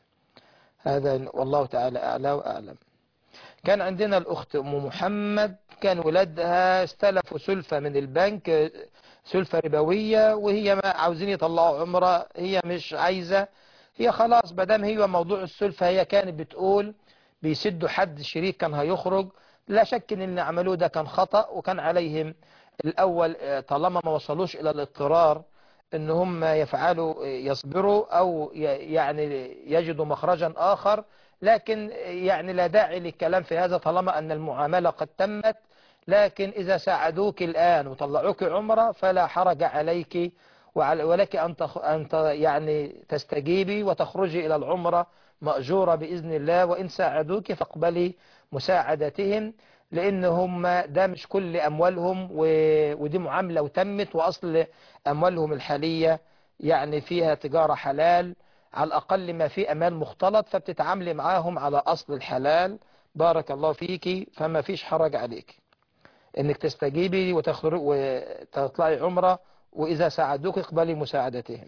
Speaker 2: هذا والله تعالى أعلى وأعلم كان عندنا الأخت أم محمد كان ولادها استلفوا سلفة من البنك سلفة ربوية وهي ما عاوزين يطلعوا عمرة هي مش عايزة هي خلاص بدام هي موضوع السلفة هي كانت بتقول بيسدوا حد شريك كان هيخرج لا شك ان اللي عملوه ده كان خطأ وكان عليهم الأول طالما ما وصلوش إلى الاضطرار ان هم يفعلوا يصبروا أو يعني يجدوا مخرجا آخر لكن يعني لا داعي للكلام في هذا طالما أن المعاملة قد تمت لكن إذا ساعدوك الآن وطلعوك عمرة فلا حرج عليك ولك أن تخ... أن ت... يعني تستجيبي وتخرجي إلى العمرة مأجورة بإذن الله وإن ساعدوك فاقبلي مساعدتهم لأن هم ده مش كل أموالهم و... ودي معاملة وتمت وأصل أموالهم الحالية يعني فيها تجارة حلال على الأقل ما في أمال مختلط فبتتعاملي معاهم على أصل الحلال بارك الله فيكي فما فيش حرج عليك انك تستجيبي وتخرج وتطلعي عمرة وإذا ساعدوك اقبلي مساعدتهم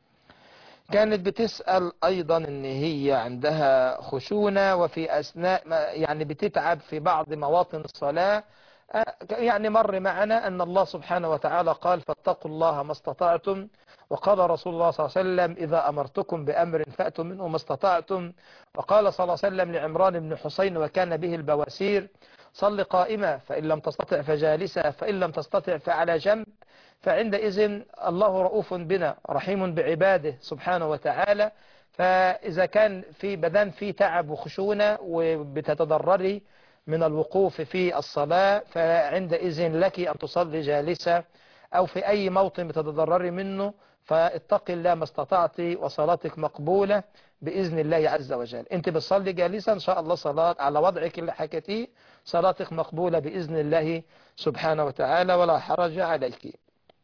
Speaker 2: كانت بتسأل أيضا ان هي عندها خشونة وفي أثناء يعني بتتعب في بعض مواطن الصلاة يعني مر معنا أن الله سبحانه وتعالى قال فاتقوا الله ما استطعتم وقال رسول الله صلى الله عليه وسلم إذا أمرتكم بأمر فأتوا منه ما استطعتم وقال صلى الله عليه وسلم لعمران بن حسين وكان به البواسير صل قائمة فإن لم تستطع فجالسة فإن لم تستطع فعلى جنب فعندئذ الله رؤوف بنا رحيم بعباده سبحانه وتعالى فإذا كان في بدن في تعب وخشونة وبتتضرري من الوقوف في الصلاة فعندئذ لك أن تصلي جالسة أو في أي موطن بتتضرري منه فاتقي الله ما استطعت وصلاتك مقبولة بإذن الله عز وجل أنت بتصلي جالسا إن شاء الله صلاة على وضعك اللي حكيتيه صلاتك مقبولة بإذن الله سبحانه وتعالى ولا حرج عليك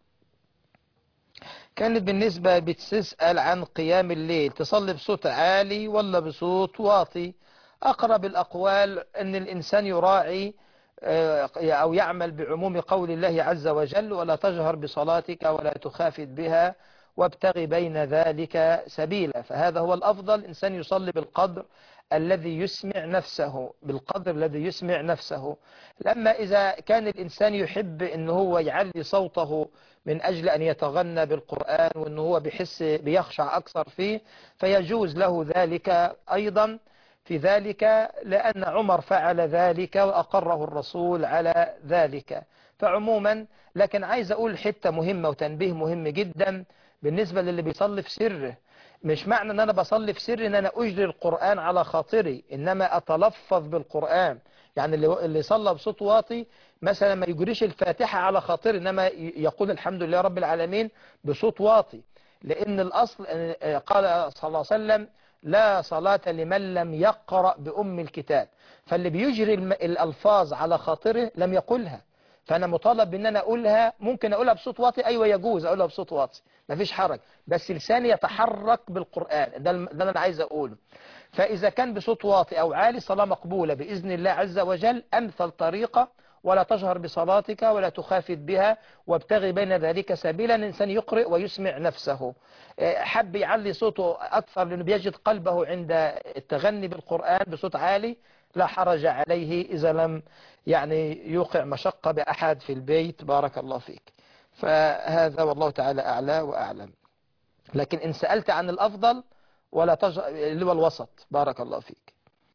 Speaker 2: كانت بالنسبة بتسأل عن قيام الليل تصلي بصوت عالي ولا بصوت واطي أقرب الأقوال أن الإنسان يراعي آه، أو يعمل بعموم قول الله عز وجل ولا تجهر بصلاتك ولا تخافت بها وابتغ بين ذلك سبيلا فهذا هو الأفضل الإنسان يصلي بالقدر الذي يسمع نفسه بالقدر الذي يسمع نفسه لما إذا كان الإنسان يحب أن هو يعلي صوته من أجل أن يتغنى بالقرآن وأن هو بحس بيخشع أكثر فيه فيجوز له ذلك أيضا في ذلك لأن عمر فعل ذلك وأقره الرسول على ذلك فعموما لكن عايز أقول حتة مهمة وتنبيه مهم جدا بالنسبة للي بيصلي في سره مش معنى ان انا بصلي في سر ان انا اجري القرآن على خاطري انما اتلفظ بالقرآن يعني اللي اللي صلى بصوت واطي مثلا ما يجريش الفاتحة على خاطري انما ي- يقول الحمد لله رب العالمين بصوت واطي لان الاصل آه، قال صلى الله عليه وسلم لا صلاة لمن لم يقرأ بأم الكتاب فاللي بيجري الم- الألفاظ على خاطره لم يقولها فأنا مطالب بأن أنا أقولها ممكن أقولها بصوت واطي أيوة يجوز أقولها بصوت واطي مفيش حرج بس لساني يتحرك بالقرآن ده الم- ده اللي أنا عايز أقوله فإذا كان بصوت واطي أو عالي صلاة مقبولة بإذن الله عز وجل أمثل طريقة ولا تجهر بصلاتك ولا تخافت بها وابتغي بين ذلك سبيلا الإنسان يقرئ ويسمع نفسه آه، حب يعلي صوته أكثر لأنه بيجد قلبه عند التغني بالقرآن بصوت عالي لا حرج عليه إذا لم يعني يوقع مشقة بأحد في البيت بارك الله فيك فهذا والله تعالى أعلى وأعلم لكن إن سألت عن الأفضل ولا تجهر اللي هو الوسط بارك الله فيك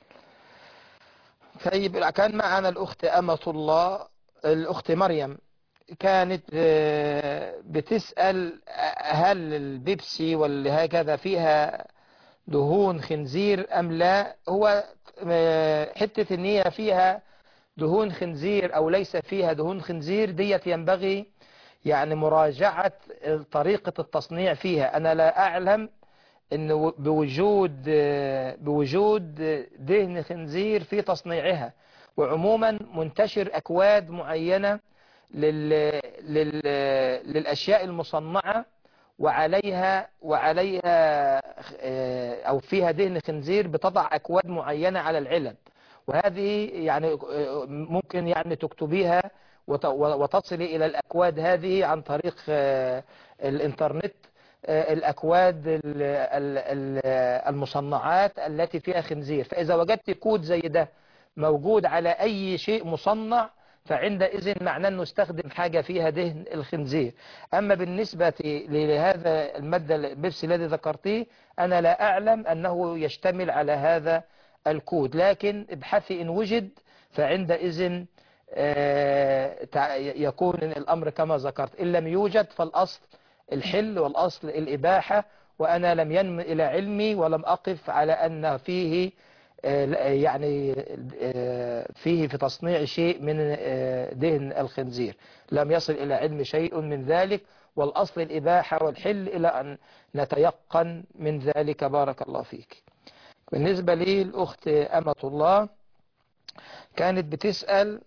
Speaker 2: طيب كان معنا الأخت أمة الله الأخت مريم كانت آه، بتسأل هل البيبسي واللي هكذا فيها دهون خنزير أم لا هو آه، حتة ان هي فيها دهون خنزير أو ليس فيها دهون خنزير ديت ينبغي يعني مراجعة طريقة التصنيع فيها أنا لا أعلم أن بوجود بوجود دهن خنزير في تصنيعها وعموما منتشر أكواد معينة لل لل للأشياء المصنعة وعليها وعليها آه، أو فيها دهن خنزير بتضع أكواد معينة على العلب وهذه يعني آه، ممكن يعني تكتبيها وت- وتصلي إلى الأكواد هذه عن طريق آه، الإنترنت آه، الأكواد ال- ال- ال- المصنعات التي فيها خنزير فإذا وجدت كود زي ده موجود على أي شيء مصنع فعندئذ معناه أنه استخدم حاجة فيها دهن الخنزير أما بالنسبة لهذا المادة البيبسي الذي ذكرتيه أنا لا أعلم أنه يشتمل على هذا الكود لكن ابحثي إن وجد فعندئذ آه، تع- يكون الأمر كما ذكرت إن لم يوجد فالأصل الحل والأصل الإباحة وأنا لم ينم إلى علمي ولم أقف على أن فيه آه، لا- يعني آه، فيه في تصنيع شيء من آه، دهن الخنزير لم يصل إلى علم شيء من ذلك والأصل الإباحة والحل إلى أن نتيقن من ذلك بارك الله فيك بالنسبة لي الأخت أمة الله كانت بتسأل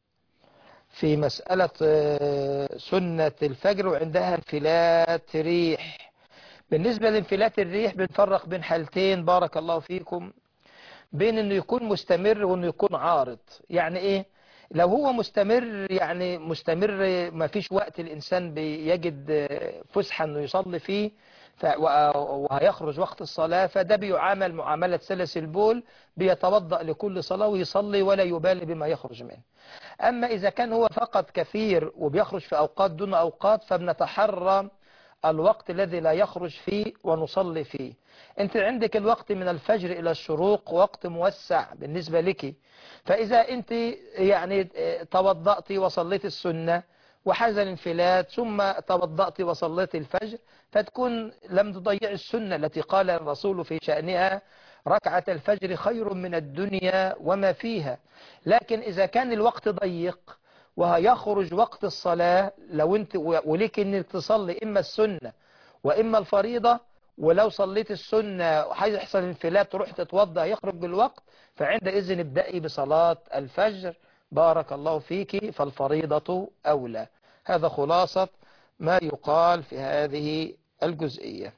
Speaker 2: في مسألة آه، سنة الفجر وعندها انفلات ريح بالنسبة لانفلات الريح بنفرق بين حالتين بارك الله فيكم بين انه يكون مستمر وانه يكون عارض يعني ايه لو هو مستمر يعني مستمر ما فيش وقت الانسان بيجد آه، فسحة انه يصلي فيه ف- و- وهيخرج وقت الصلاة فده بيعامل معاملة سلس البول بيتوضأ لكل صلاة ويصلي ولا يبالي بما يخرج منه أما إذا كان هو فقط كثير وبيخرج في أوقات دون أوقات فبنتحرى الوقت الذي لا يخرج فيه ونصلي فيه أنت عندك الوقت من الفجر إلى الشروق وقت موسع بالنسبة لك فإذا أنت يعني توضأت وصليت السنة وحزن انفلات ثم توضأت وصليت الفجر فتكون لم تضيع السنة التي قال الرسول في شأنها ركعة الفجر خير من الدنيا وما فيها لكن إذا كان الوقت ضيق وهيخرج وقت الصلاة لو انت وليك انك تصلي اما السنة واما الفريضة ولو صليت السنة هيحصل انفلات تروح تتوضا يخرج الوقت فعندئذ ابدأي بصلاة الفجر بارك الله فيك فالفريضة أولى هذا خلاصة ما يقال في هذه الجزئية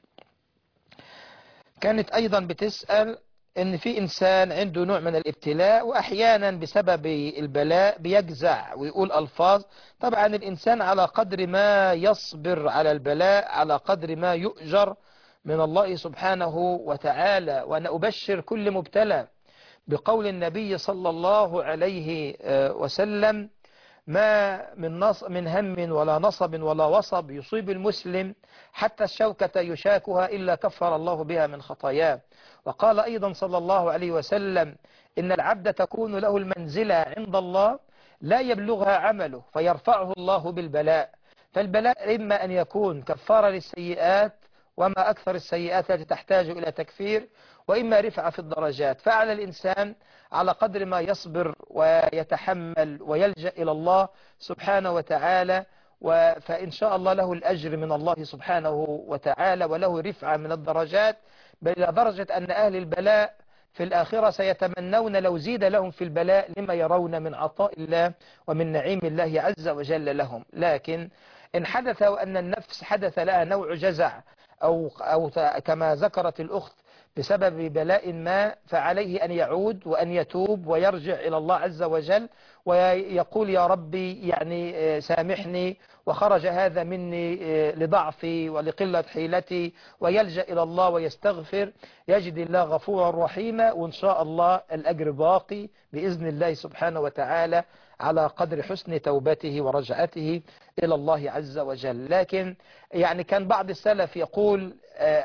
Speaker 2: كانت أيضا بتسأل ان في انسان عنده نوع من الابتلاء واحيانا بسبب البلاء بيجزع ويقول الفاظ طبعا الانسان على قدر ما يصبر على البلاء على قدر ما يؤجر من الله سبحانه وتعالى وانا ابشر كل مبتلى بقول النبي صلى الله عليه وسلم ما من نص من هم ولا نصب ولا وصب يصيب المسلم حتى الشوكة يشاكها إلا كفر الله بها من خطاياه وقال أيضا صلى الله عليه وسلم إن العبد تكون له المنزلة عند الله لا يبلغها عمله فيرفعه الله بالبلاء فالبلاء إما أن يكون كفارة للسيئات وما أكثر السيئات التي تحتاج إلى تكفير وإما رفعة في الدرجات فعلى الإنسان على قدر ما يصبر ويتحمل ويلجأ إلى الله سبحانه وتعالى فإن شاء الله له الأجر من الله سبحانه وتعالى وله رفعة من الدرجات بل إلى درجة أن أهل البلاء في الآخرة سيتمنون لو زيد لهم في البلاء لما يرون من عطاء الله ومن نعيم الله عز وجل لهم لكن إن حدث أن النفس حدث لها نوع جزع أو, أو كما ذكرت الأخت بسبب بلاء ما فعليه أن يعود وأن يتوب ويرجع إلى الله عز وجل ويقول يا ربي يعني سامحني وخرج هذا مني لضعفي ولقلة حيلتي ويلجأ إلى الله ويستغفر يجد الله غفورا رحيما وإن شاء الله الأجر باقي بإذن الله سبحانه وتعالى على قدر حسن توبته ورجعته إلى الله عز وجل لكن يعني كان بعض السلف يقول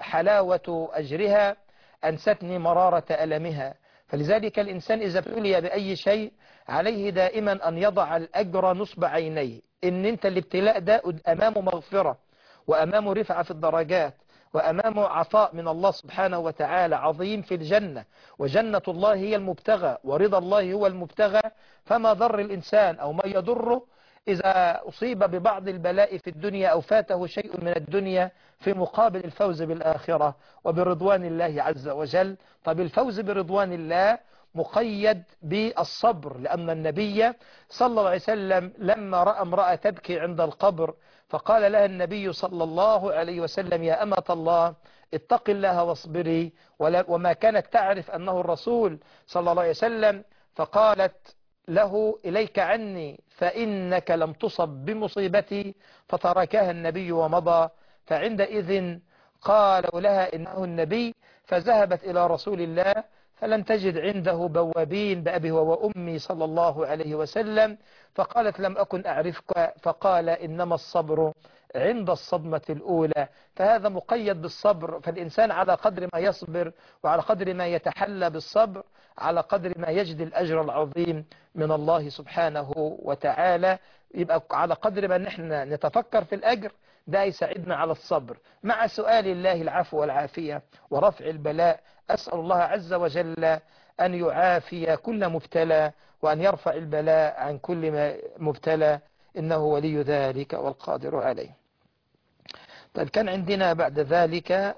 Speaker 2: حلاوة أجرها أنستني مرارة ألمها فلذلك الإنسان إذا ابتلي بأي شيء عليه دائما أن يضع الأجر نصب عينيه إن أنت الابتلاء ده أمامه مغفرة وأمامه رفعة في الدرجات وأمامه عطاء من الله سبحانه وتعالى عظيم في الجنة وجنة الله هي المبتغى ورضا الله هو المبتغى فما ضر الإنسان أو ما يضره إذا أصيب ببعض البلاء في الدنيا أو فاته شيء من الدنيا في مقابل الفوز بالآخرة وبرضوان الله عز وجل طب الفوز برضوان الله مقيد بالصبر لأن النبي صلى الله عليه وسلم لما رأى امرأة تبكي عند القبر فقال لها النبي صلى الله عليه وسلم يا أمة الله اتق الله واصبري وما كانت تعرف أنه الرسول صلى الله عليه وسلم فقالت له إليك عني فإنك لم تصب بمصيبتي فتركها النبي ومضى فعندئذ قالوا لها إنه النبي فذهبت إلى رسول الله فلم تجد عنده بوابين بأبي وأمي صلى الله عليه وسلم فقالت لم أكن أعرفك فقال إنما الصبر عند الصدمة الأولى فهذا مقيد بالصبر فالإنسان على قدر ما يصبر وعلى قدر ما يتحلى بالصبر على قدر ما يجد الأجر العظيم من الله سبحانه وتعالى يبقى على قدر ما نحن نتفكر في الأجر ده يساعدنا على الصبر مع سؤال الله العفو والعافية ورفع البلاء أسأل الله عز وجل أن يعافي كل مبتلى وأن يرفع البلاء عن كل مبتلى إنه ولي ذلك والقادر عليه طيب كان عندنا بعد ذلك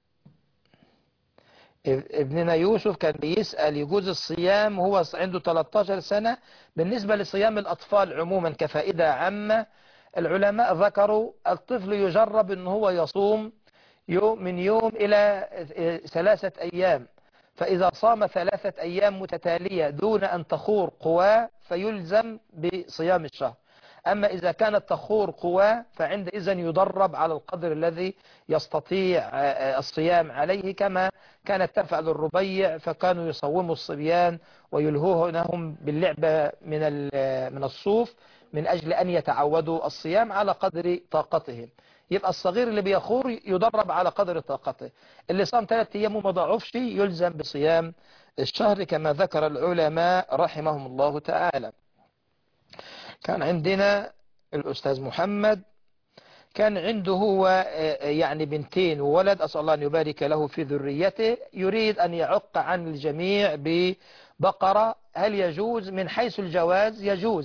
Speaker 2: ابننا يوسف كان بيسأل يجوز الصيام وهو عنده 13 سنة بالنسبة لصيام الأطفال عموما كفائدة عامة العلماء ذكروا الطفل يجرب ان هو يصوم يوم من يوم إلى ثلاثة أيام فإذا صام ثلاثة أيام متتالية دون أن تخور قواه فيلزم بصيام الشهر أما إذا كانت تخور قواه فعندئذ يدرب على القدر الذي يستطيع الصيام عليه كما كانت تفعل الربيع فكانوا يصوموا الصبيان ويلهونهم باللعبة من من الصوف من أجل أن يتعودوا الصيام على قدر طاقتهم يبقى الصغير اللي بيخور يدرب على قدر طاقته اللي صام ثلاثة أيام وما ضعفش يلزم بصيام الشهر كما ذكر العلماء رحمهم الله تعالى كان عندنا الأستاذ محمد كان عنده هو يعني بنتين وولد أسأل الله أن يبارك له في ذريته يريد أن يعق عن الجميع ببقرة هل يجوز من حيث الجواز يجوز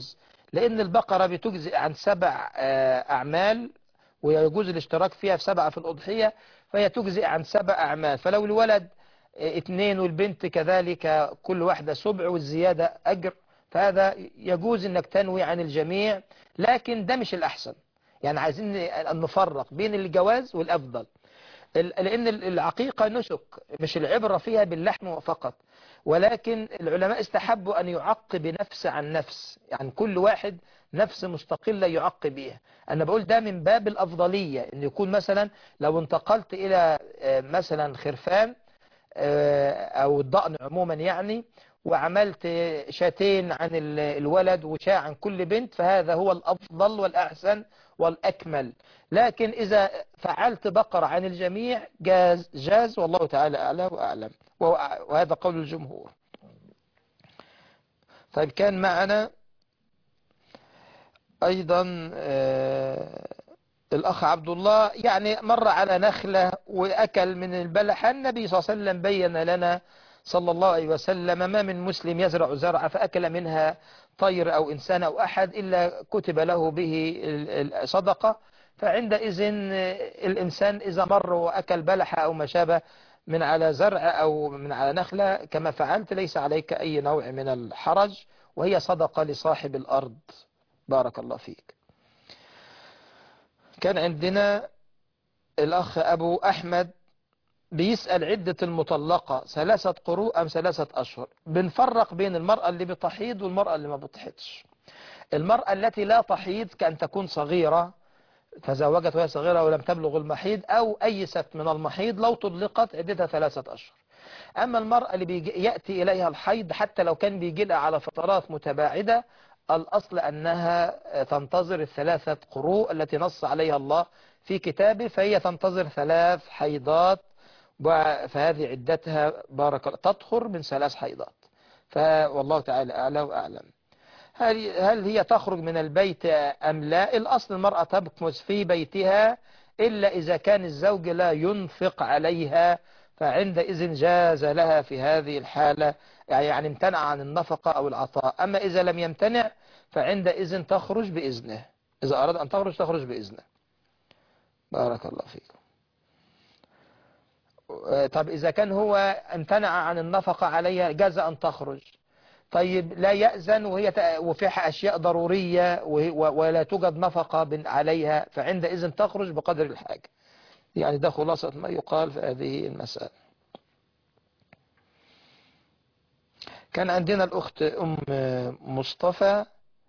Speaker 2: لأن البقرة بتجزئ عن سبع آه، أعمال ويجوز الاشتراك فيها في سبعة في الأضحية فهي تجزئ عن سبع أعمال فلو الولد آه، اثنين والبنت كذلك كل واحدة سبع والزيادة أجر فهذا يجوز انك تنوي عن الجميع لكن ده مش الأحسن يعني عايزين أن نفرق بين الجواز والأفضل ال- لأن العقيقة نسك مش العبرة فيها باللحم فقط ولكن العلماء استحبوا أن يعقب نفس عن نفس يعني كل واحد نفس مستقلة يعقب بيها أنا بقول ده من باب الأفضلية أن يكون مثلا لو انتقلت إلى آه، مثلا خرفان آه، أو الضأن عموما يعني وعملت شاتين عن ال- الولد وشاء عن كل بنت فهذا هو الأفضل والأحسن والأكمل لكن إذا فعلت بقرة عن الجميع جاز, جاز والله تعالى أعلى وأعلم وهو- وهذا قول الجمهور طيب كان معنا أيضا آه، الأخ عبد الله يعني مر على نخلة وأكل من البلحة النبي صلى الله عليه وسلم بين لنا صلى الله عليه وسلم ما من مسلم يزرع زرعة فأكل منها طير أو إنسان أو أحد إلا كتب له به ال- ال- صدقة فعندئذ الإنسان إذا مر وأكل بلحة أو ما شابه من على زرع أو من على نخلة كما فعلت ليس عليك أي نوع من الحرج وهي صدقة لصاحب الأرض بارك الله فيك كان عندنا الأخ أبو أحمد بيسأل عدة المطلقة ثلاثة قروء أم ثلاثة أشهر بنفرق بين المرأة اللي بتحيض والمرأة اللي ما بتحيضش المرأة التي لا تحيض كأن تكون صغيرة تزوجت وهي صغيرة ولم تبلغ المحيض أو أيست من المحيض لو طلقت عدتها ثلاثة أشهر أما المرأة اللي بيجي يأتي إليها الحيض حتى لو كان بيجي لها على فترات متباعدة الأصل أنها تنتظر الثلاثة قروء التي نص عليها الله في كتابه فهي تنتظر ثلاث حيضات و- فهذه عدتها بارك الله تطهر من ثلاث حيضات فوالله تعالى أعلى وأعلم هل, هل هي تخرج من البيت أم لا الأصل المرأة تبكمس في بيتها إلا إذا كان الزوج لا ينفق عليها فعندئذ جاز لها في هذه الحالة يعني امتنع عن النفقة أو العطاء أما إذا لم يمتنع فعندئذ تخرج بإذنه إذا أراد أن تخرج تخرج بإذنه بارك الله فيكم طب إذا كان هو امتنع عن النفقة عليها جاز أن تخرج طيب لا يأذن وهي ت- وفيها أشياء ضرورية وهي- و- ولا توجد نفقة بن- عليها فعندئذ تخرج بقدر الحاجة يعني ده خلاصة ما يقال في هذه المسألة كان عندنا الأخت أم مصطفى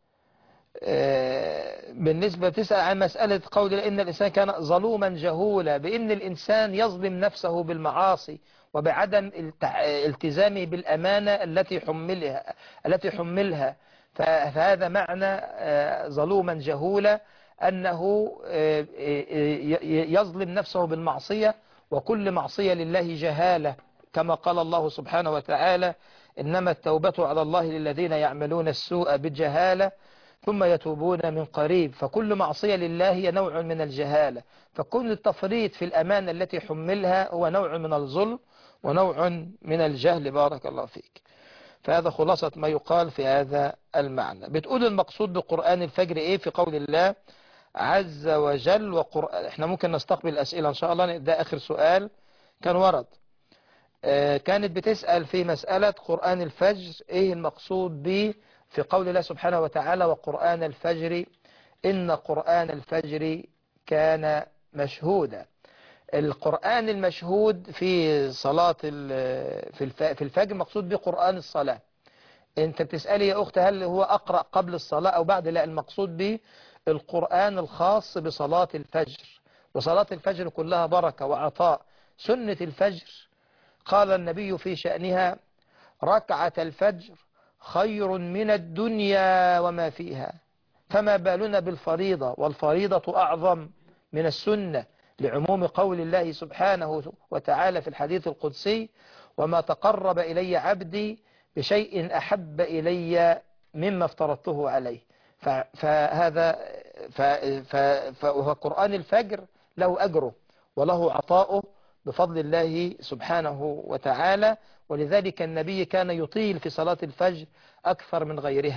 Speaker 2: آه، بالنسبة تسأل عن مسألة قول إن الإنسان كان ظلوما جهولا بإن الإنسان يظلم نفسه بالمعاصي وبعدم التع- التزامه بالأمانة التي حملها التي حملها ف- فهذا معنى آه، ظلوما جهولا أنه آه، ي- ي- يظلم نفسه بالمعصية وكل معصية لله جهالة كما قال الله سبحانه وتعالى إنما التوبة على الله للذين يعملون السوء بالجهالة ثم يتوبون من قريب فكل معصية لله هي نوع من الجهالة فكل التفريط في الأمانة التي حملها هو نوع من الظلم ونوع من الجهل بارك الله فيك فهذا خلاصة ما يقال في هذا المعنى بتقول المقصود بقرآن الفجر ايه في قول الله عز وجل وقرآن احنا ممكن نستقبل الأسئلة ان شاء الله ده اخر سؤال كان ورد آه، كانت بتسأل في مسألة قرآن الفجر ايه المقصود به في قول الله سبحانه وتعالى وقرآن الفجر إن قرآن الفجر كان مشهودا القرآن المشهود في صلاة ال- في الف- في الفجر مقصود بقرآن الصلاة انت بتسألي يا أخت هل هو أقرأ قبل الصلاة أو بعد لا المقصود به القرآن الخاص بصلاة الفجر وصلاة الفجر كلها بركة وعطاء سنة الفجر قال النبي في شأنها ركعة الفجر خير من الدنيا وما فيها فما بالنا بالفريضة والفريضة أعظم من السنة لعموم قول الله سبحانه وتعالى في الحديث القدسي وما تقرب إلي عبدي بشيء أحب إلي مما افترضته عليه ف- فهذا ف- ف- فقرآن الفجر له أجره وله عطاؤه بفضل الله سبحانه وتعالى ولذلك النبي كان يطيل في صلاة الفجر أكثر من غيرها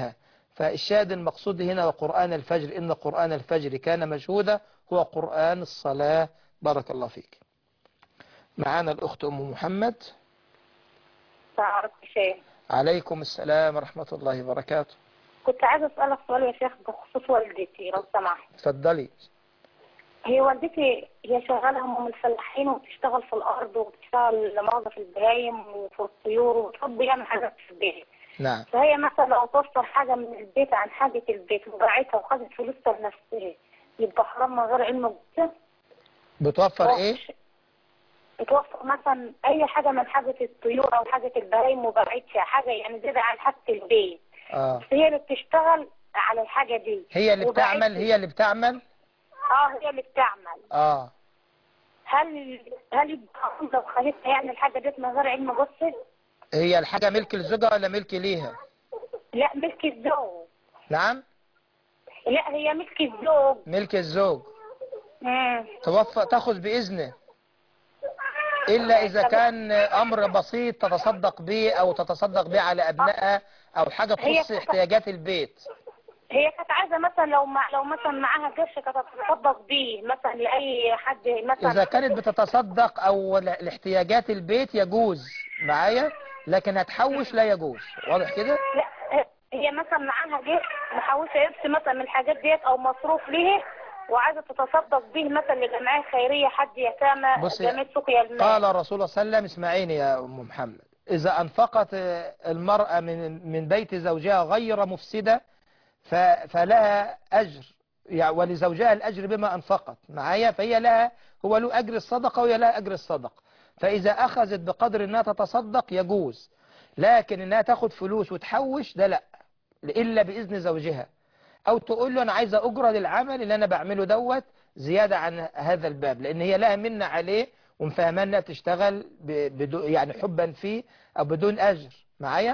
Speaker 2: فالشاهد المقصود هنا وقرآن الفجر إن قرآن الفجر كان مشهودا هو قرآن الصلاة بارك الله فيك معانا الأخت أم محمد
Speaker 14: تعرف شيء
Speaker 2: عليكم السلام ورحمة الله وبركاته
Speaker 14: كنت عايزة أسألك سؤال يا شيخ بخصوص والدتي لو سمحت
Speaker 2: تفضلي
Speaker 14: هي والدتي هي شغالة هم من الفلاحين وبتشتغل في الأرض وبتشتغل لمؤاخذة في البهايم وفي الطيور وبتحب يعني حاجات في البيت
Speaker 2: نعم
Speaker 14: فهي مثلا لو توفر حاجة من البيت عن حاجة البيت وباعتها وخدت فلوسها لنفسها يبقى حرام من غير علم ابوها
Speaker 2: بتوفر إيه
Speaker 14: بتوفر مثلا أي حاجة من حاجة الطيور أو حاجة البهايم وباعتها حاجة يعني زيادة عن حاجة البيت
Speaker 2: آه.
Speaker 14: بس هي اللي بتشتغل على الحاجة دي
Speaker 2: هي اللي
Speaker 14: وباعتها.
Speaker 2: بتعمل هي اللي بتعمل
Speaker 14: اه هي اللي بتعمل
Speaker 2: آه
Speaker 14: هل هل يبقى لو خليتها يعني الحاجة ديت من غير علم جثة؟
Speaker 2: هي الحاجة ملك لزوجها ولا ملك ليها
Speaker 14: لا ملك الزوج
Speaker 2: نعم
Speaker 14: لا هي ملك الزوج
Speaker 2: ملك الزوج
Speaker 14: مم.
Speaker 2: توفى تأخذ بإذنه إلا إذا كان أمر بسيط تتصدق به أو تتصدق به على أبنائها أو حاجة
Speaker 14: هي
Speaker 2: تخص
Speaker 14: كده.
Speaker 2: احتياجات البيت
Speaker 14: هي كانت عايزة مثلا لو مع لو مثلا معاها قرش كانت تتصدق بيه مثلا لأي حد مثلا
Speaker 2: إذا كانت بتتصدق أو ل- لاحتياجات البيت يجوز معايا لكن هتحوش لا يجوز واضح كده
Speaker 14: لا هي مثلا معاها قرش محوشة قرش مثلا من الحاجات ديت أو مصروف ليه وعايزة تتصدق به مثلا لجمعية خيرية حد يتامى
Speaker 2: بصي،
Speaker 14: جمعية سقيا المال
Speaker 2: قال الرسول صلى الله عليه وسلم اسمعيني يا أم محمد إذا أنفقت المرأة من من بيت زوجها غير مفسدة ف- فلها أجر يعني ولزوجها الأجر بما أنفقت معايا فهي لها هو له أجر الصدقة وهي لها أجر الصدقة فإذا أخذت بقدر أنها تتصدق يجوز لكن أنها تاخد فلوس وتحوش ده لا إلا بإذن زوجها أو تقول له أنا عايزة أجرة للعمل اللي أنا بعمله دوت زيادة عن هذا الباب لأن هي لها منة عليه ومفهمة أنها بتشتغل ب- بدو يعني حبا فيه أو بدون أجر معايا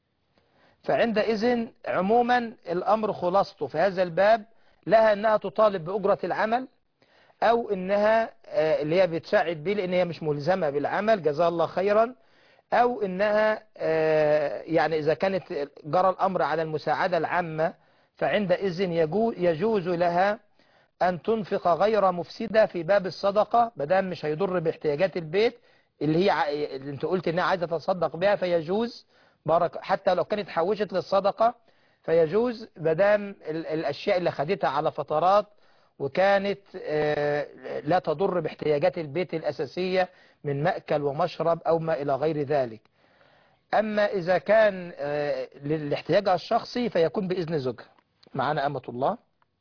Speaker 2: فعندئذ عموما الأمر خلاصته في هذا الباب لها أنها تطالب بأجرة العمل أو أنها آه، اللي هي بتساعد بيه لأن هي مش ملزمة بالعمل جزاها الله خيرا أو أنها آه، يعني إذا كانت جرى الأمر على المساعدة العامة فعندئذ يجو- يجوز لها أن تنفق غير مفسدة في باب الصدقة مدام مش هيضر باحتياجات البيت اللي هي ع- اللي انت قلت انها عايزة تتصدق بها فيجوز بارك حتى لو كانت حوشت للصدقة فيجوز مدام ال- الأشياء اللي خدتها على فترات وكانت آه، لا تضر باحتياجات البيت الأساسية من مأكل ومشرب أو ما إلى غير ذلك أما إذا كان آه، لاحتياجها الشخصي فيكون بإذن زوجها معنا أمة الله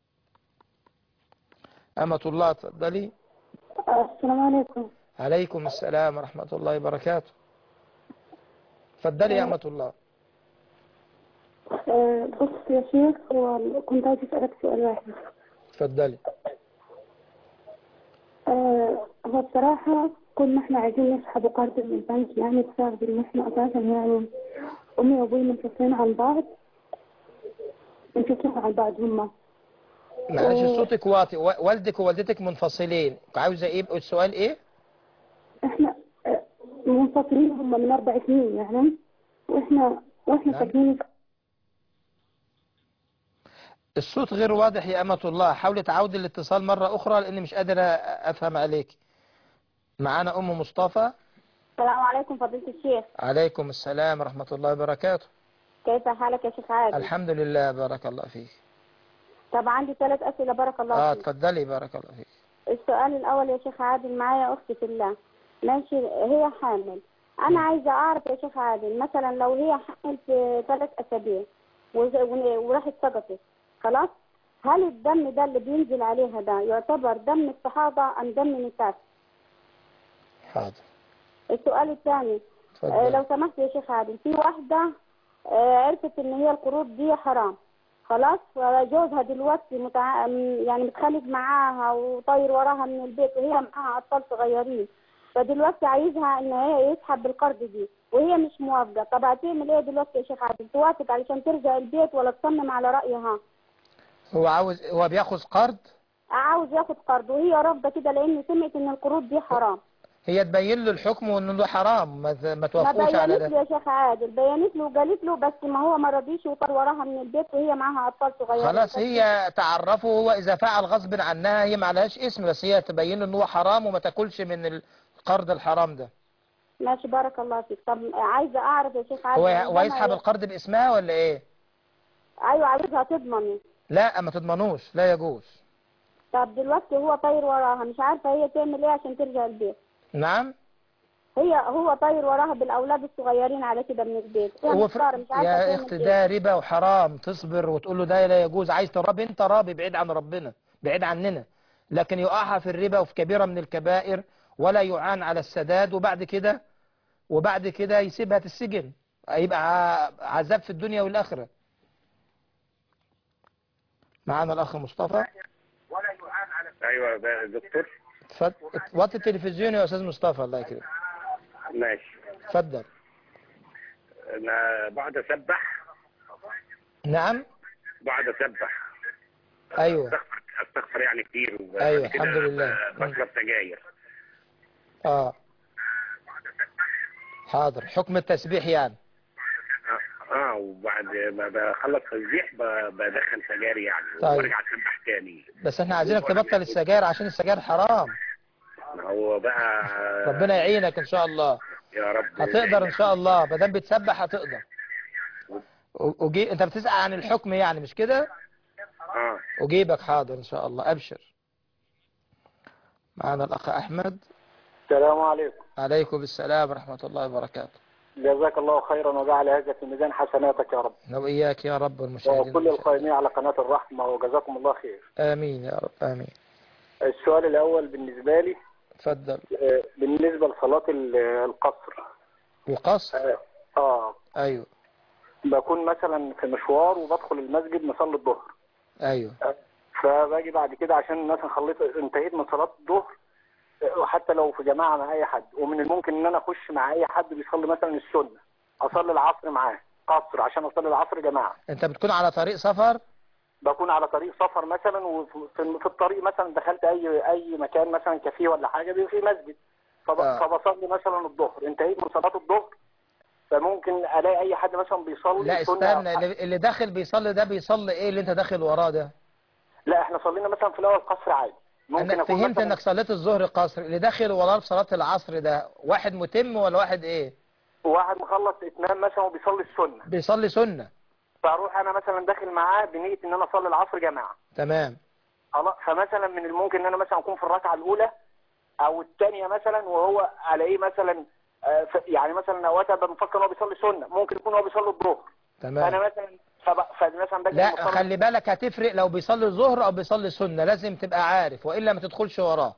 Speaker 2: أمة الله تفضلي
Speaker 5: السلام عليكم
Speaker 2: عليكم السلام ورحمة الله وبركاته تفضلي يا أمة الله
Speaker 5: آه، بص يا شيخ هو كنت عايز أسألك سؤال واحد
Speaker 2: تفضلي
Speaker 5: آه، هو بصراحة كنا احنا عايزين نسحب قرض من البنك يعني بسبب ان احنا اساسا يعني امي وابوي منفصلين عن بعض منفصلين عن بعض هما
Speaker 2: معلش
Speaker 5: آه.
Speaker 2: صوتك واطي و- والدك ووالدتك منفصلين عاوزة إيه السؤال إيه
Speaker 5: احنا آه، منفصلين هما من اربع سنين يعني واحنا واحنا
Speaker 2: نعم.
Speaker 5: ساكنين في-
Speaker 2: الصوت غير واضح يا أمة الله حاولي تعودي الاتصال مرة أخرى لأني مش قادر أفهم عليك معانا أم مصطفى
Speaker 15: السلام عليكم فضيلة الشيخ
Speaker 2: عليكم السلام ورحمة الله وبركاته
Speaker 15: كيف حالك يا شيخ عادل
Speaker 2: الحمد لله بارك الله فيك
Speaker 15: طب عندي ثلاث أسئلة بارك الله
Speaker 2: اه
Speaker 15: فيك
Speaker 2: تفضلي بارك الله فيك
Speaker 15: السؤال الأول يا شيخ عادل معايا أختي في الله ماشي هي حامل أنا عايزة أعرف يا شيخ عادل مثلا لو هي حامل في ثلاث أسابيع وز- ون- وراحت سقطت خلاص هل الدم ده اللي بينزل عليها ده يعتبر دم استحاضة أم دم نفاس؟
Speaker 2: حاضر
Speaker 15: السؤال الثاني
Speaker 2: اتفضل.
Speaker 15: آه لو سمحت يا شيخ عادل في واحدة آه عرفت ان هي القروض دي حرام خلاص فجوزها دلوقتي متع... م- يعني متخانق معاها وطاير وراها من البيت وهي معاها اطفال صغيرين فدلوقتي عايزها ان هي يسحب بالقرض دي وهي مش موافقة طب هتعمل ايه دلوقتي يا شيخ عادل توافق علشان ترجع البيت ولا تصمم على رأيها
Speaker 2: هو عاوز هو بياخذ قرض
Speaker 15: عاوز ياخد قرض وهي رافضة كده لان سمعت ان القروض دي حرام
Speaker 2: هي تبين له الحكم وانه ده حرام ما, ت- ما
Speaker 15: ما
Speaker 2: توافقوش على
Speaker 15: بينت
Speaker 2: ده
Speaker 15: له يا شيخ عادل بينت له وقالت له بس ما هو ما رضيش وطار وراها من البيت وهي معاها اطفال صغيرين
Speaker 2: خلاص هي تعرفه هو اذا فعل غصب عنها هي ما عليهاش اسم بس هي تبين له ان هو حرام وما تاكلش من القرض الحرام ده
Speaker 15: ماشي بارك الله فيك طب عايزه اعرف يا شيخ عادل
Speaker 2: هو
Speaker 15: عندما
Speaker 2: هو يسحب
Speaker 15: ي-
Speaker 2: القرض باسمها ولا ايه
Speaker 15: ايوه عايزها تضمن
Speaker 2: لا ما تضمنوش لا يجوز
Speaker 15: طب دلوقتي هو طاير وراها مش عارفه هي تعمل ايه عشان ترجع البيت
Speaker 2: نعم
Speaker 15: هي هو طاير وراها بالاولاد الصغيرين على كده من البيت هي
Speaker 2: هو
Speaker 15: محتارة، مش عارفه
Speaker 2: يا
Speaker 15: تعمل
Speaker 2: اختي
Speaker 15: ايه
Speaker 2: ده ربا وحرام تصبر وتقول له ده لا يجوز عايز ترابي انت رابي بعيد عن ربنا بعيد عننا لكن يقعها في الربا وفي كبيرة من الكبائر ولا يعان على السداد وبعد كده وبعد كده يسيبها السجن هيبقى ع- عذاب في الدنيا والآخرة معانا الأخ مصطفى
Speaker 16: ايوه ده دكتور
Speaker 2: اتفضل وطي التلفزيون يا أستاذ مصطفى الله يكرمك
Speaker 16: ماشي
Speaker 2: اتفضل
Speaker 16: انا بقعد اسبح
Speaker 2: نعم
Speaker 16: بقعد اسبح
Speaker 2: أيوه
Speaker 16: استغفر استغفر يعني كتير وبعد
Speaker 2: أيوة،
Speaker 16: كده
Speaker 2: الحمد لله.
Speaker 16: ب- بشرب سجاير
Speaker 2: اه حاضر حكم التسبيح يعني
Speaker 16: اه وبعد ما بخلص تسبيح ب- بدخن سجاير يعني
Speaker 2: طيب.
Speaker 16: وبرجع اسبح تاني
Speaker 2: بس احنا عايزينك تبطل السجاير عشان السجاير حرام
Speaker 16: هو بقى
Speaker 2: ربنا يعينك ان شاء الله
Speaker 16: يا رب
Speaker 2: هتقدر ان شاء الله ما دام بتسبح هتقدر و- وجي انت بتسأل عن الحكم يعني مش كده
Speaker 16: اه
Speaker 2: اجيبك حاضر ان شاء الله ابشر معنا الاخ احمد
Speaker 17: السلام عليكم
Speaker 2: عليكم السلام ورحمة الله وبركاته
Speaker 17: جزاك الله خيرا وجعل هذا في ميزان حسناتك يا رب
Speaker 2: وإياك يا رب والمشاهدين
Speaker 17: وكل القائمين على قناة الرحمة وجزاكم الله خير
Speaker 2: آمين يا رب آمين
Speaker 17: السؤال الأول بالنسبة لي
Speaker 2: اتفضل
Speaker 17: آه، بالنسبة لصلاة ال- القصر
Speaker 2: القصر
Speaker 17: آه، اه
Speaker 2: أيوه
Speaker 17: بكون مثلا في مشوار وبدخل المسجد نصلي الظهر
Speaker 2: أيوه
Speaker 17: فباجي بعد كده عشان مثلا خليت انتهيت من صلاة الظهر آه، حتى لو في جماعة مع أي حد ومن الممكن إن أنا أخش مع أي حد بيصلي مثلا السنة أصلي العصر معاه قصر عشان أصلي العصر جماعة
Speaker 2: أنت بتكون على طريق سفر
Speaker 17: بكون على طريق سفر مثلا وفي في الطريق مثلا دخلت اي اي مكان مثلا كافيه ولا حاجه بيبقى فيه مسجد فب...
Speaker 2: آه.
Speaker 17: فبصلي مثلا الظهر انتهيت من صلاه الظهر فممكن الاقي اي حد مثلا بيصلي
Speaker 2: لا
Speaker 17: سنة
Speaker 2: استنى
Speaker 17: أو حاجة.
Speaker 2: اللي اللي داخل بيصلي ده بيصلي ايه اللي انت داخل وراه ده
Speaker 17: لا احنا صلينا مثلا في الاول قصر عادي ممكن
Speaker 2: انا
Speaker 17: اكون
Speaker 2: فهمت
Speaker 17: مثلا
Speaker 2: انك صليت الظهر قصر اللي داخل وراه صلاة العصر ده واحد متم ولا واحد ايه
Speaker 17: واحد مخلص اتمام مثلا وبيصلي السنه
Speaker 2: بيصلي سنة
Speaker 17: فاروح انا مثلا داخل معاه بنيه ان انا اصلي العصر جماعه
Speaker 2: تمام
Speaker 17: خلاص فمثلا من الممكن ان انا مثلا اكون في الركعه الاولى او الثانيه مثلا وهو الاقيه مثلا آه، ف- يعني مثلا اوقات ابقى مفكر ان هو بيصلي سنه ممكن يكون هو بيصلي الظهر
Speaker 2: تمام
Speaker 17: فانا مثلا فب- فمثلا باجي
Speaker 2: لا
Speaker 17: مصلي-
Speaker 2: خلي بالك هتفرق لو بيصلي الظهر او بيصلي سنة لازم تبقى عارف والا ما تدخلش وراه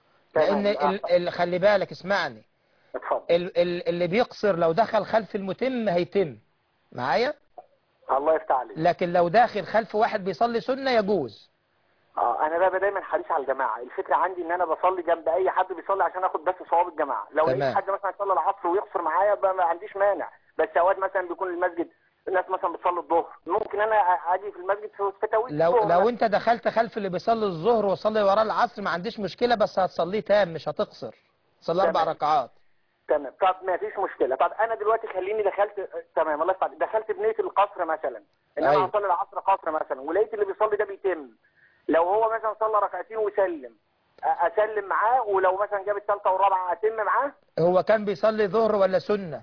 Speaker 2: لان ال... ال... خلي بالك اسمعني ال... ال... اللي بيقصر لو دخل خلف المتم هيتم معايا
Speaker 17: الله يفتح عليك
Speaker 2: لكن لو داخل خلف واحد بيصلي سنة يجوز
Speaker 17: اه انا بقى دايما حريص على الجماعه الفكره عندي ان انا بصلي جنب اي حد بيصلي عشان اخد بس ثواب الجماعه لو
Speaker 2: تمام.
Speaker 17: لقيت حد مثلا يصلي العصر ويقصر معايا بقى ما عنديش مانع بس اوقات مثلا بيكون المسجد الناس مثلا بتصلي الظهر ممكن انا اجي في المسجد في في توقيت
Speaker 2: لو
Speaker 17: الظهر
Speaker 2: لو انت دخلت خلف اللي بيصلي الظهر وصلي وراه العصر ما عنديش مشكلة بس هتصليه تام مش هتقصر صلي اربع
Speaker 17: تمام.
Speaker 2: ركعات
Speaker 17: تمام طب ما فيش مشكله طب انا دلوقتي خليني دخلت تمام الله يفتح عليك. دخلت بنيه القصر مثلا ان انا
Speaker 2: أيوة.
Speaker 17: هصلي العصر قصر مثلا ولقيت اللي بيصلي ده بيتم لو هو مثلا صلى ركعتين وسلم أ- اسلم معاه ولو مثلا جاب الثالثه والرابعه اتم معاه
Speaker 2: هو كان بيصلي ظهر ولا سنة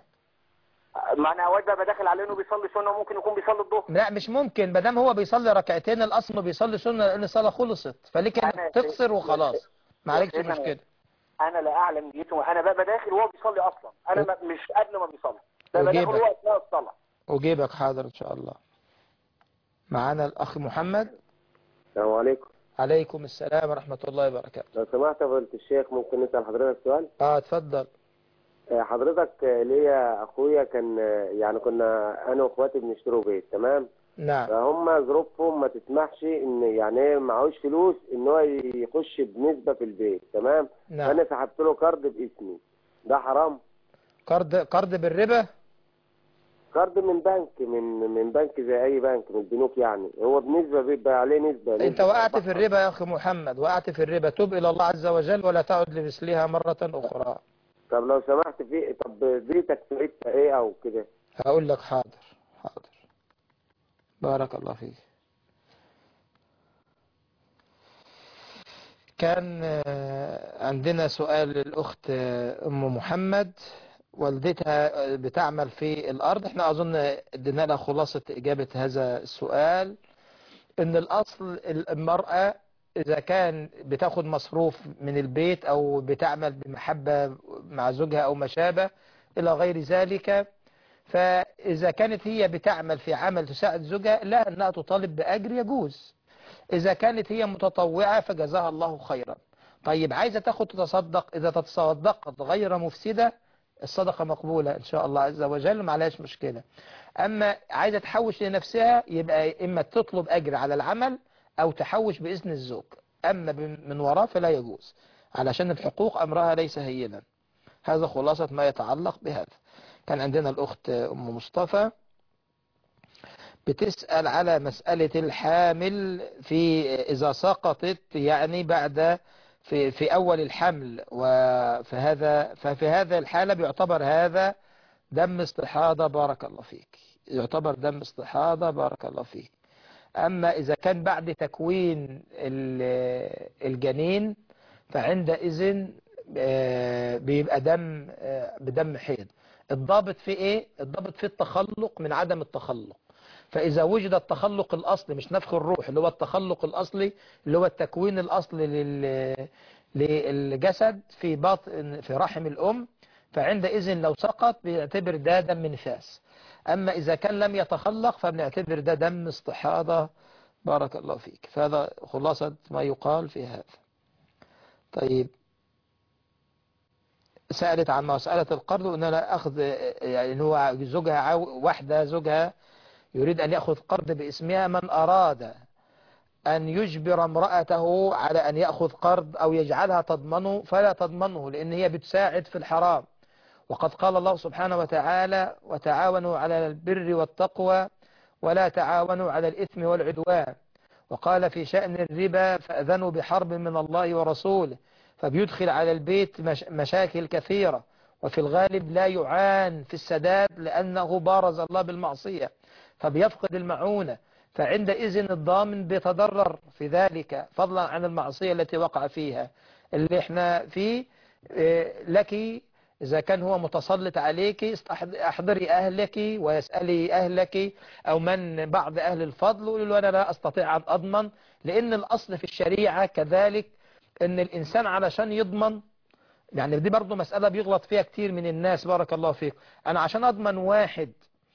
Speaker 17: ما انا اوقات بقى بدخل عليه انه بيصلي سنه وممكن يكون بيصلي الظهر
Speaker 2: لا مش ممكن ما دام هو بيصلي ركعتين الاصل انه بيصلي سنة لان الصلاة خلصت فليك
Speaker 17: أنا-
Speaker 2: انك تقصر وخلاص ما عليكش
Speaker 17: سيدنا أنا-
Speaker 2: مشكلة
Speaker 17: انا لا اعلم نيته انا بقى داخل وهو بيصلي اصلا انا ما مش قبل ما بيصلي ده بقى داخل
Speaker 2: وجيبك.
Speaker 17: هو اثناء الصلاه
Speaker 2: اجيبك حاضر ان شاء الله معانا الاخ محمد
Speaker 18: السلام عليكم
Speaker 2: عليكم السلام ورحمة الله وبركاته
Speaker 18: لو سمحت يا فضيلة الشيخ ممكن نسأل حضرتك سؤال
Speaker 2: اه اتفضل
Speaker 18: آه، حضرتك آه، ليا اخويا كان آه، يعني كنا انا واخواتي بنشتروا بيت تمام
Speaker 2: نعم
Speaker 18: فهم ظروفهم ما تسمحش ان يعني ايه معهوش فلوس ان هو يخش بنسبة في البيت تمام
Speaker 2: نعم.
Speaker 18: فانا سحبت له قرض باسمي ده حرام
Speaker 2: قرض قرض بالربا
Speaker 18: قرض من بنك من من بنك زي اي بنك من البنوك يعني هو بنسبة بيبقى عليه نسبة
Speaker 2: انت
Speaker 18: نسبة.
Speaker 2: وقعت في الربا يا اخي محمد وقعت في الربا تب الى الله عز وجل ولا تعد لمثلها مرة اخرى
Speaker 18: طب لو سمحت في طب دي تكفيرتها ايه او كده
Speaker 2: هقول لك حاضر حاضر بارك الله فيك كان آه، عندنا سؤال للأخت آه، أم محمد والدتها آه، بتعمل في الأرض احنا أظن ادينا لها خلاصة إجابة هذا السؤال إن الأصل المرأة إذا كان بتاخد مصروف من البيت أو بتعمل بمحبة مع زوجها أو ما شابه إلى غير ذلك فإذا كانت هي بتعمل في عمل تساعد زوجها لا أنها تطالب بأجر يجوز إذا كانت هي متطوعة فجزاها الله خيرا طيب عايزة تاخد تتصدق إذا تصدقت غير مفسدة الصدقة مقبولة إن شاء الله عز وجل ما عليهاش مشكلة أما عايزة تحوش لنفسها يبقى إما تطلب أجر على العمل أو تحوش بإذن الزوج أما من وراه فلا يجوز علشان الحقوق أمرها ليس هينا هذا خلاصة ما يتعلق بهذا كان عندنا الأخت أم مصطفى بتسأل على مسألة الحامل في إذا سقطت يعني بعد في في أول الحمل وفي هذا ففي هذا الحالة بيعتبر هذا دم استحاضة بارك الله فيك يعتبر دم استحاضة بارك الله فيك أما إذا كان بعد تكوين ال- الجنين فعندئذ آه، بيبقى دم آه، بدم حيض الضابط في ايه الضابط في التخلق من عدم التخلق فإذا وجد التخلق الأصلي مش نفخ الروح اللي هو التخلق الأصلي اللي هو التكوين الأصلي لل... للجسد في باطن في رحم الأم فعندئذ لو سقط بيعتبر ده دم نفاس أما إذا كان لم يتخلق فبنعتبر ده دم استحاضة بارك الله فيك فهذا خلاصة ما يقال في هذا طيب سألت عن مسألة القرض وأن لا أخذ يعني هو زوجها عاو- واحدة زوجها يريد أن يأخذ قرض باسمها من أراد أن يجبر امرأته على أن يأخذ قرض أو يجعلها تضمنه فلا تضمنه لأن هي بتساعد في الحرام وقد قال الله سبحانه وتعالى وتعاونوا على البر والتقوى ولا تعاونوا على الإثم والعدوان وقال في شأن الربا فأذنوا بحرب من الله ورسوله فبيدخل على البيت مش مشاكل كثيرة وفي الغالب لا يعان في السداد لأنه بارز الله بالمعصية فبيفقد المعونة فعندئذ الضامن بيتضرر في ذلك فضلا عن المعصية التي وقع فيها اللي احنا فيه إيه، لك إذا كان هو متسلط عليك استحض- احضري أهلك ويسألي أهلك أو من بعض أهل الفضل ويقول له أنا لا أستطيع أن أضمن لأن الأصل في الشريعة كذلك أن الإنسان علشان يضمن يعني دي برضو مسألة بيغلط فيها كتير من الناس بارك الله فيك أنا عشان أضمن واحد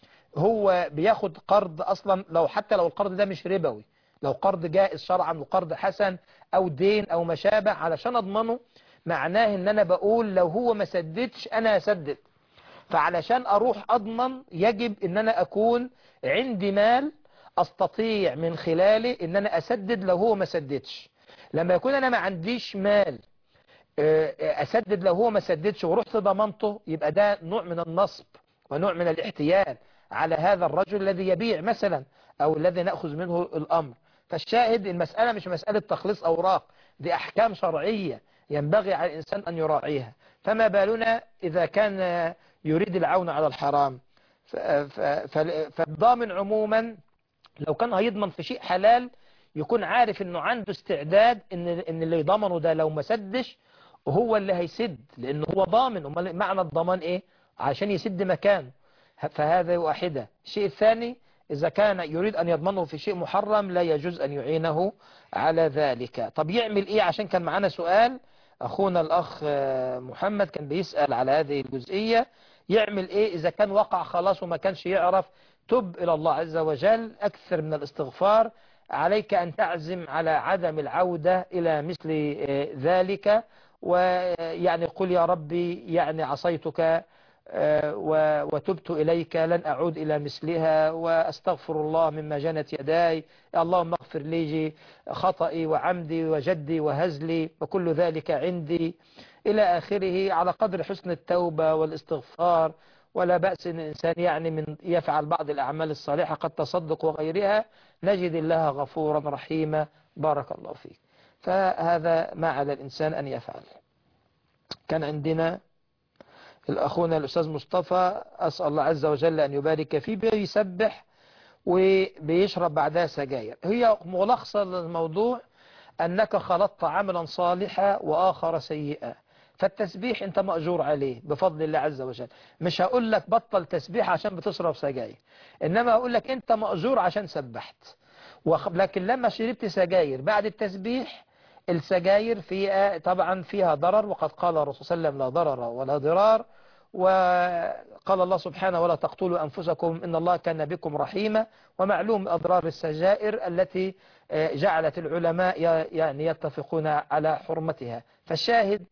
Speaker 2: هو بياخد قرض أصلا لو حتى لو القرض ده مش ربوي لو قرض جائز شرعا وقرض حسن أو دين أو ما شابه علشان أضمنه معناه ان انا بقول لو هو ما سددش انا اسدد فعلشان اروح اضمن يجب ان انا اكون عندي مال استطيع من خلاله ان انا اسدد لو هو ما سددش لما يكون انا ما عنديش مال آه، اسدد لو هو ما سددش ورحت ضمنته يبقى ده نوع من النصب ونوع من الاحتيال على هذا الرجل الذي يبيع مثلا او الذي نأخذ منه الامر فالشاهد المسألة مش مسألة تخليص اوراق دي احكام شرعية ينبغي على الإنسان أن يراعيها فما بالنا إذا كان يريد العون على الحرام ف- ف- ف- فالضامن عموما لو كان هيضمن في شيء حلال يكون عارف انه عنده استعداد ان ان اللي يضمنه ده لو ما سدش هو اللي هيسد لانه هو ضامن امال معنى الضمان ايه عشان يسد مكانه فهذا واحدة الشيء الثاني إذا كان يريد أن يضمنه في شيء محرم لا يجوز أن يعينه على ذلك طب يعمل إيه عشان كان معنا سؤال أخونا الأخ آه، محمد كان بيسأل على هذه الجزئية يعمل إيه إذا كان وقع خلاص وما كانش يعرف تب إلى الله عز وجل أكثر من الاستغفار عليك أن تعزم على عدم العودة إلى مثل آه، ذلك ويعني قل يا ربي يعني عصيتك آه، و- وتبت إليك لن أعود إلى مثلها وأستغفر الله مما جنت يداي اللهم اغفر لي خطئي وعمدي وجدي وهزلي وكل ذلك عندي إلى آخره على قدر حسن التوبة والاستغفار ولا بأس أن الإنسان يعني من يفعل بعض الأعمال الصالحة قد تصدق وغيرها نجد الله غفورا رحيما بارك الله فيك فهذا ما على الإنسان أن يفعل كان عندنا الأخونا الأستاذ مصطفى أسأل الله عز وجل أن يبارك فيه بيسبح وبيشرب بعدها سجاير هي ملخصة للموضوع أنك خلطت عملا صالحا وآخر سيئا فالتسبيح أنت مأجور عليه بفضل الله عز وجل مش هقول لك بطل تسبيح عشان بتشرب سجاير إنما هقول لك أنت مأجور عشان سبحت وخ- لكن لما شربت سجاير بعد التسبيح السجاير فيها طبعا فيها ضرر وقد قال الرسول صلى الله عليه وسلم لا ضرر ولا ضرار وقال الله سبحانه ولا تقتلوا أنفسكم إن الله كان بكم رحيما ومعلوم أضرار السجائر التي آه، جعلت العلماء ي- يعني يتفقون على حرمتها فالشاهد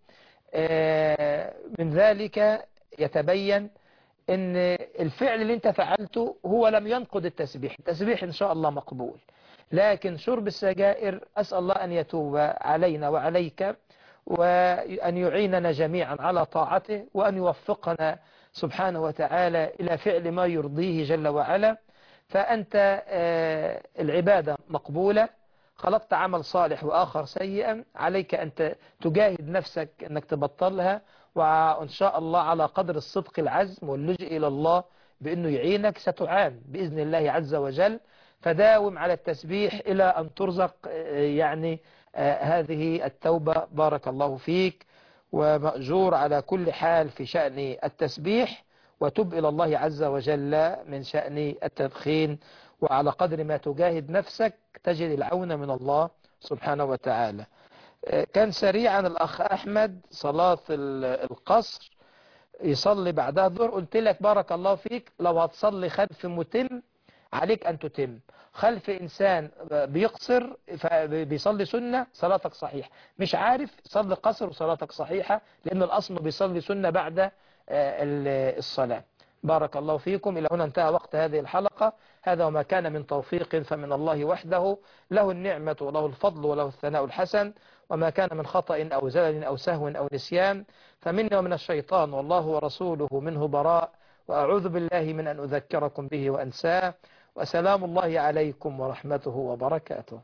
Speaker 2: آه، من ذلك يتبين ان الفعل اللي انت فعلته هو لم ينقض التسبيح التسبيح ان شاء الله مقبول لكن شرب السجائر أسأل الله أن يتوب علينا وعليك وأن يعيننا جميعا على طاعته وأن يوفقنا سبحانه وتعالى إلى فعل ما يرضيه جل وعلا فأنت آه، العبادة مقبولة خلقت عمل صالح وآخر سيئا عليك أن ت- تجاهد نفسك أنك تبطلها وإن شاء الله على قدر الصدق العزم واللجئ إلى الله بأنه يعينك ستعان بإذن الله عز وجل فداوم على التسبيح إلى أن ترزق آه، يعني آه، هذه التوبة بارك الله فيك ومأجور على كل حال في شأن التسبيح وتب إلى الله عز وجل من شأن التدخين وعلى قدر ما تجاهد نفسك تجد العون من الله سبحانه وتعالى آه، كان سريعا الأخ أحمد صلاة ال- القصر يصلي بعدها الظهر قلت لك بارك الله فيك لو هتصلي خلف متم عليك أن تتم خلف إنسان بيقصر بيصلي سنة صلاتك صحيحة مش عارف صلي قصر وصلاتك صحيحة لأن الأصل إنه بيصلي سنة بعد آه، ال- الصلاة بارك الله فيكم إلى هنا انتهى وقت هذه الحلقة هذا وما كان من توفيق فمن الله وحده له النعمة وله الفضل وله الثناء الحسن وما كان من خطأ أو زلل أو سهو أو نسيان فمني ومن الشيطان والله ورسوله منه براء وأعوذ بالله من أن أذكركم به وأنساه وسلام الله عليكم ورحمته وبركاته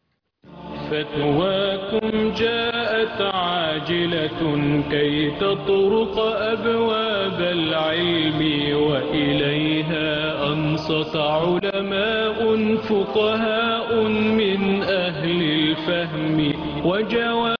Speaker 1: فتواكم جاءت عاجلة كي تطرق أبواب العلم وإليها أنصت علماء فقهاء من أهل الفهم وجواب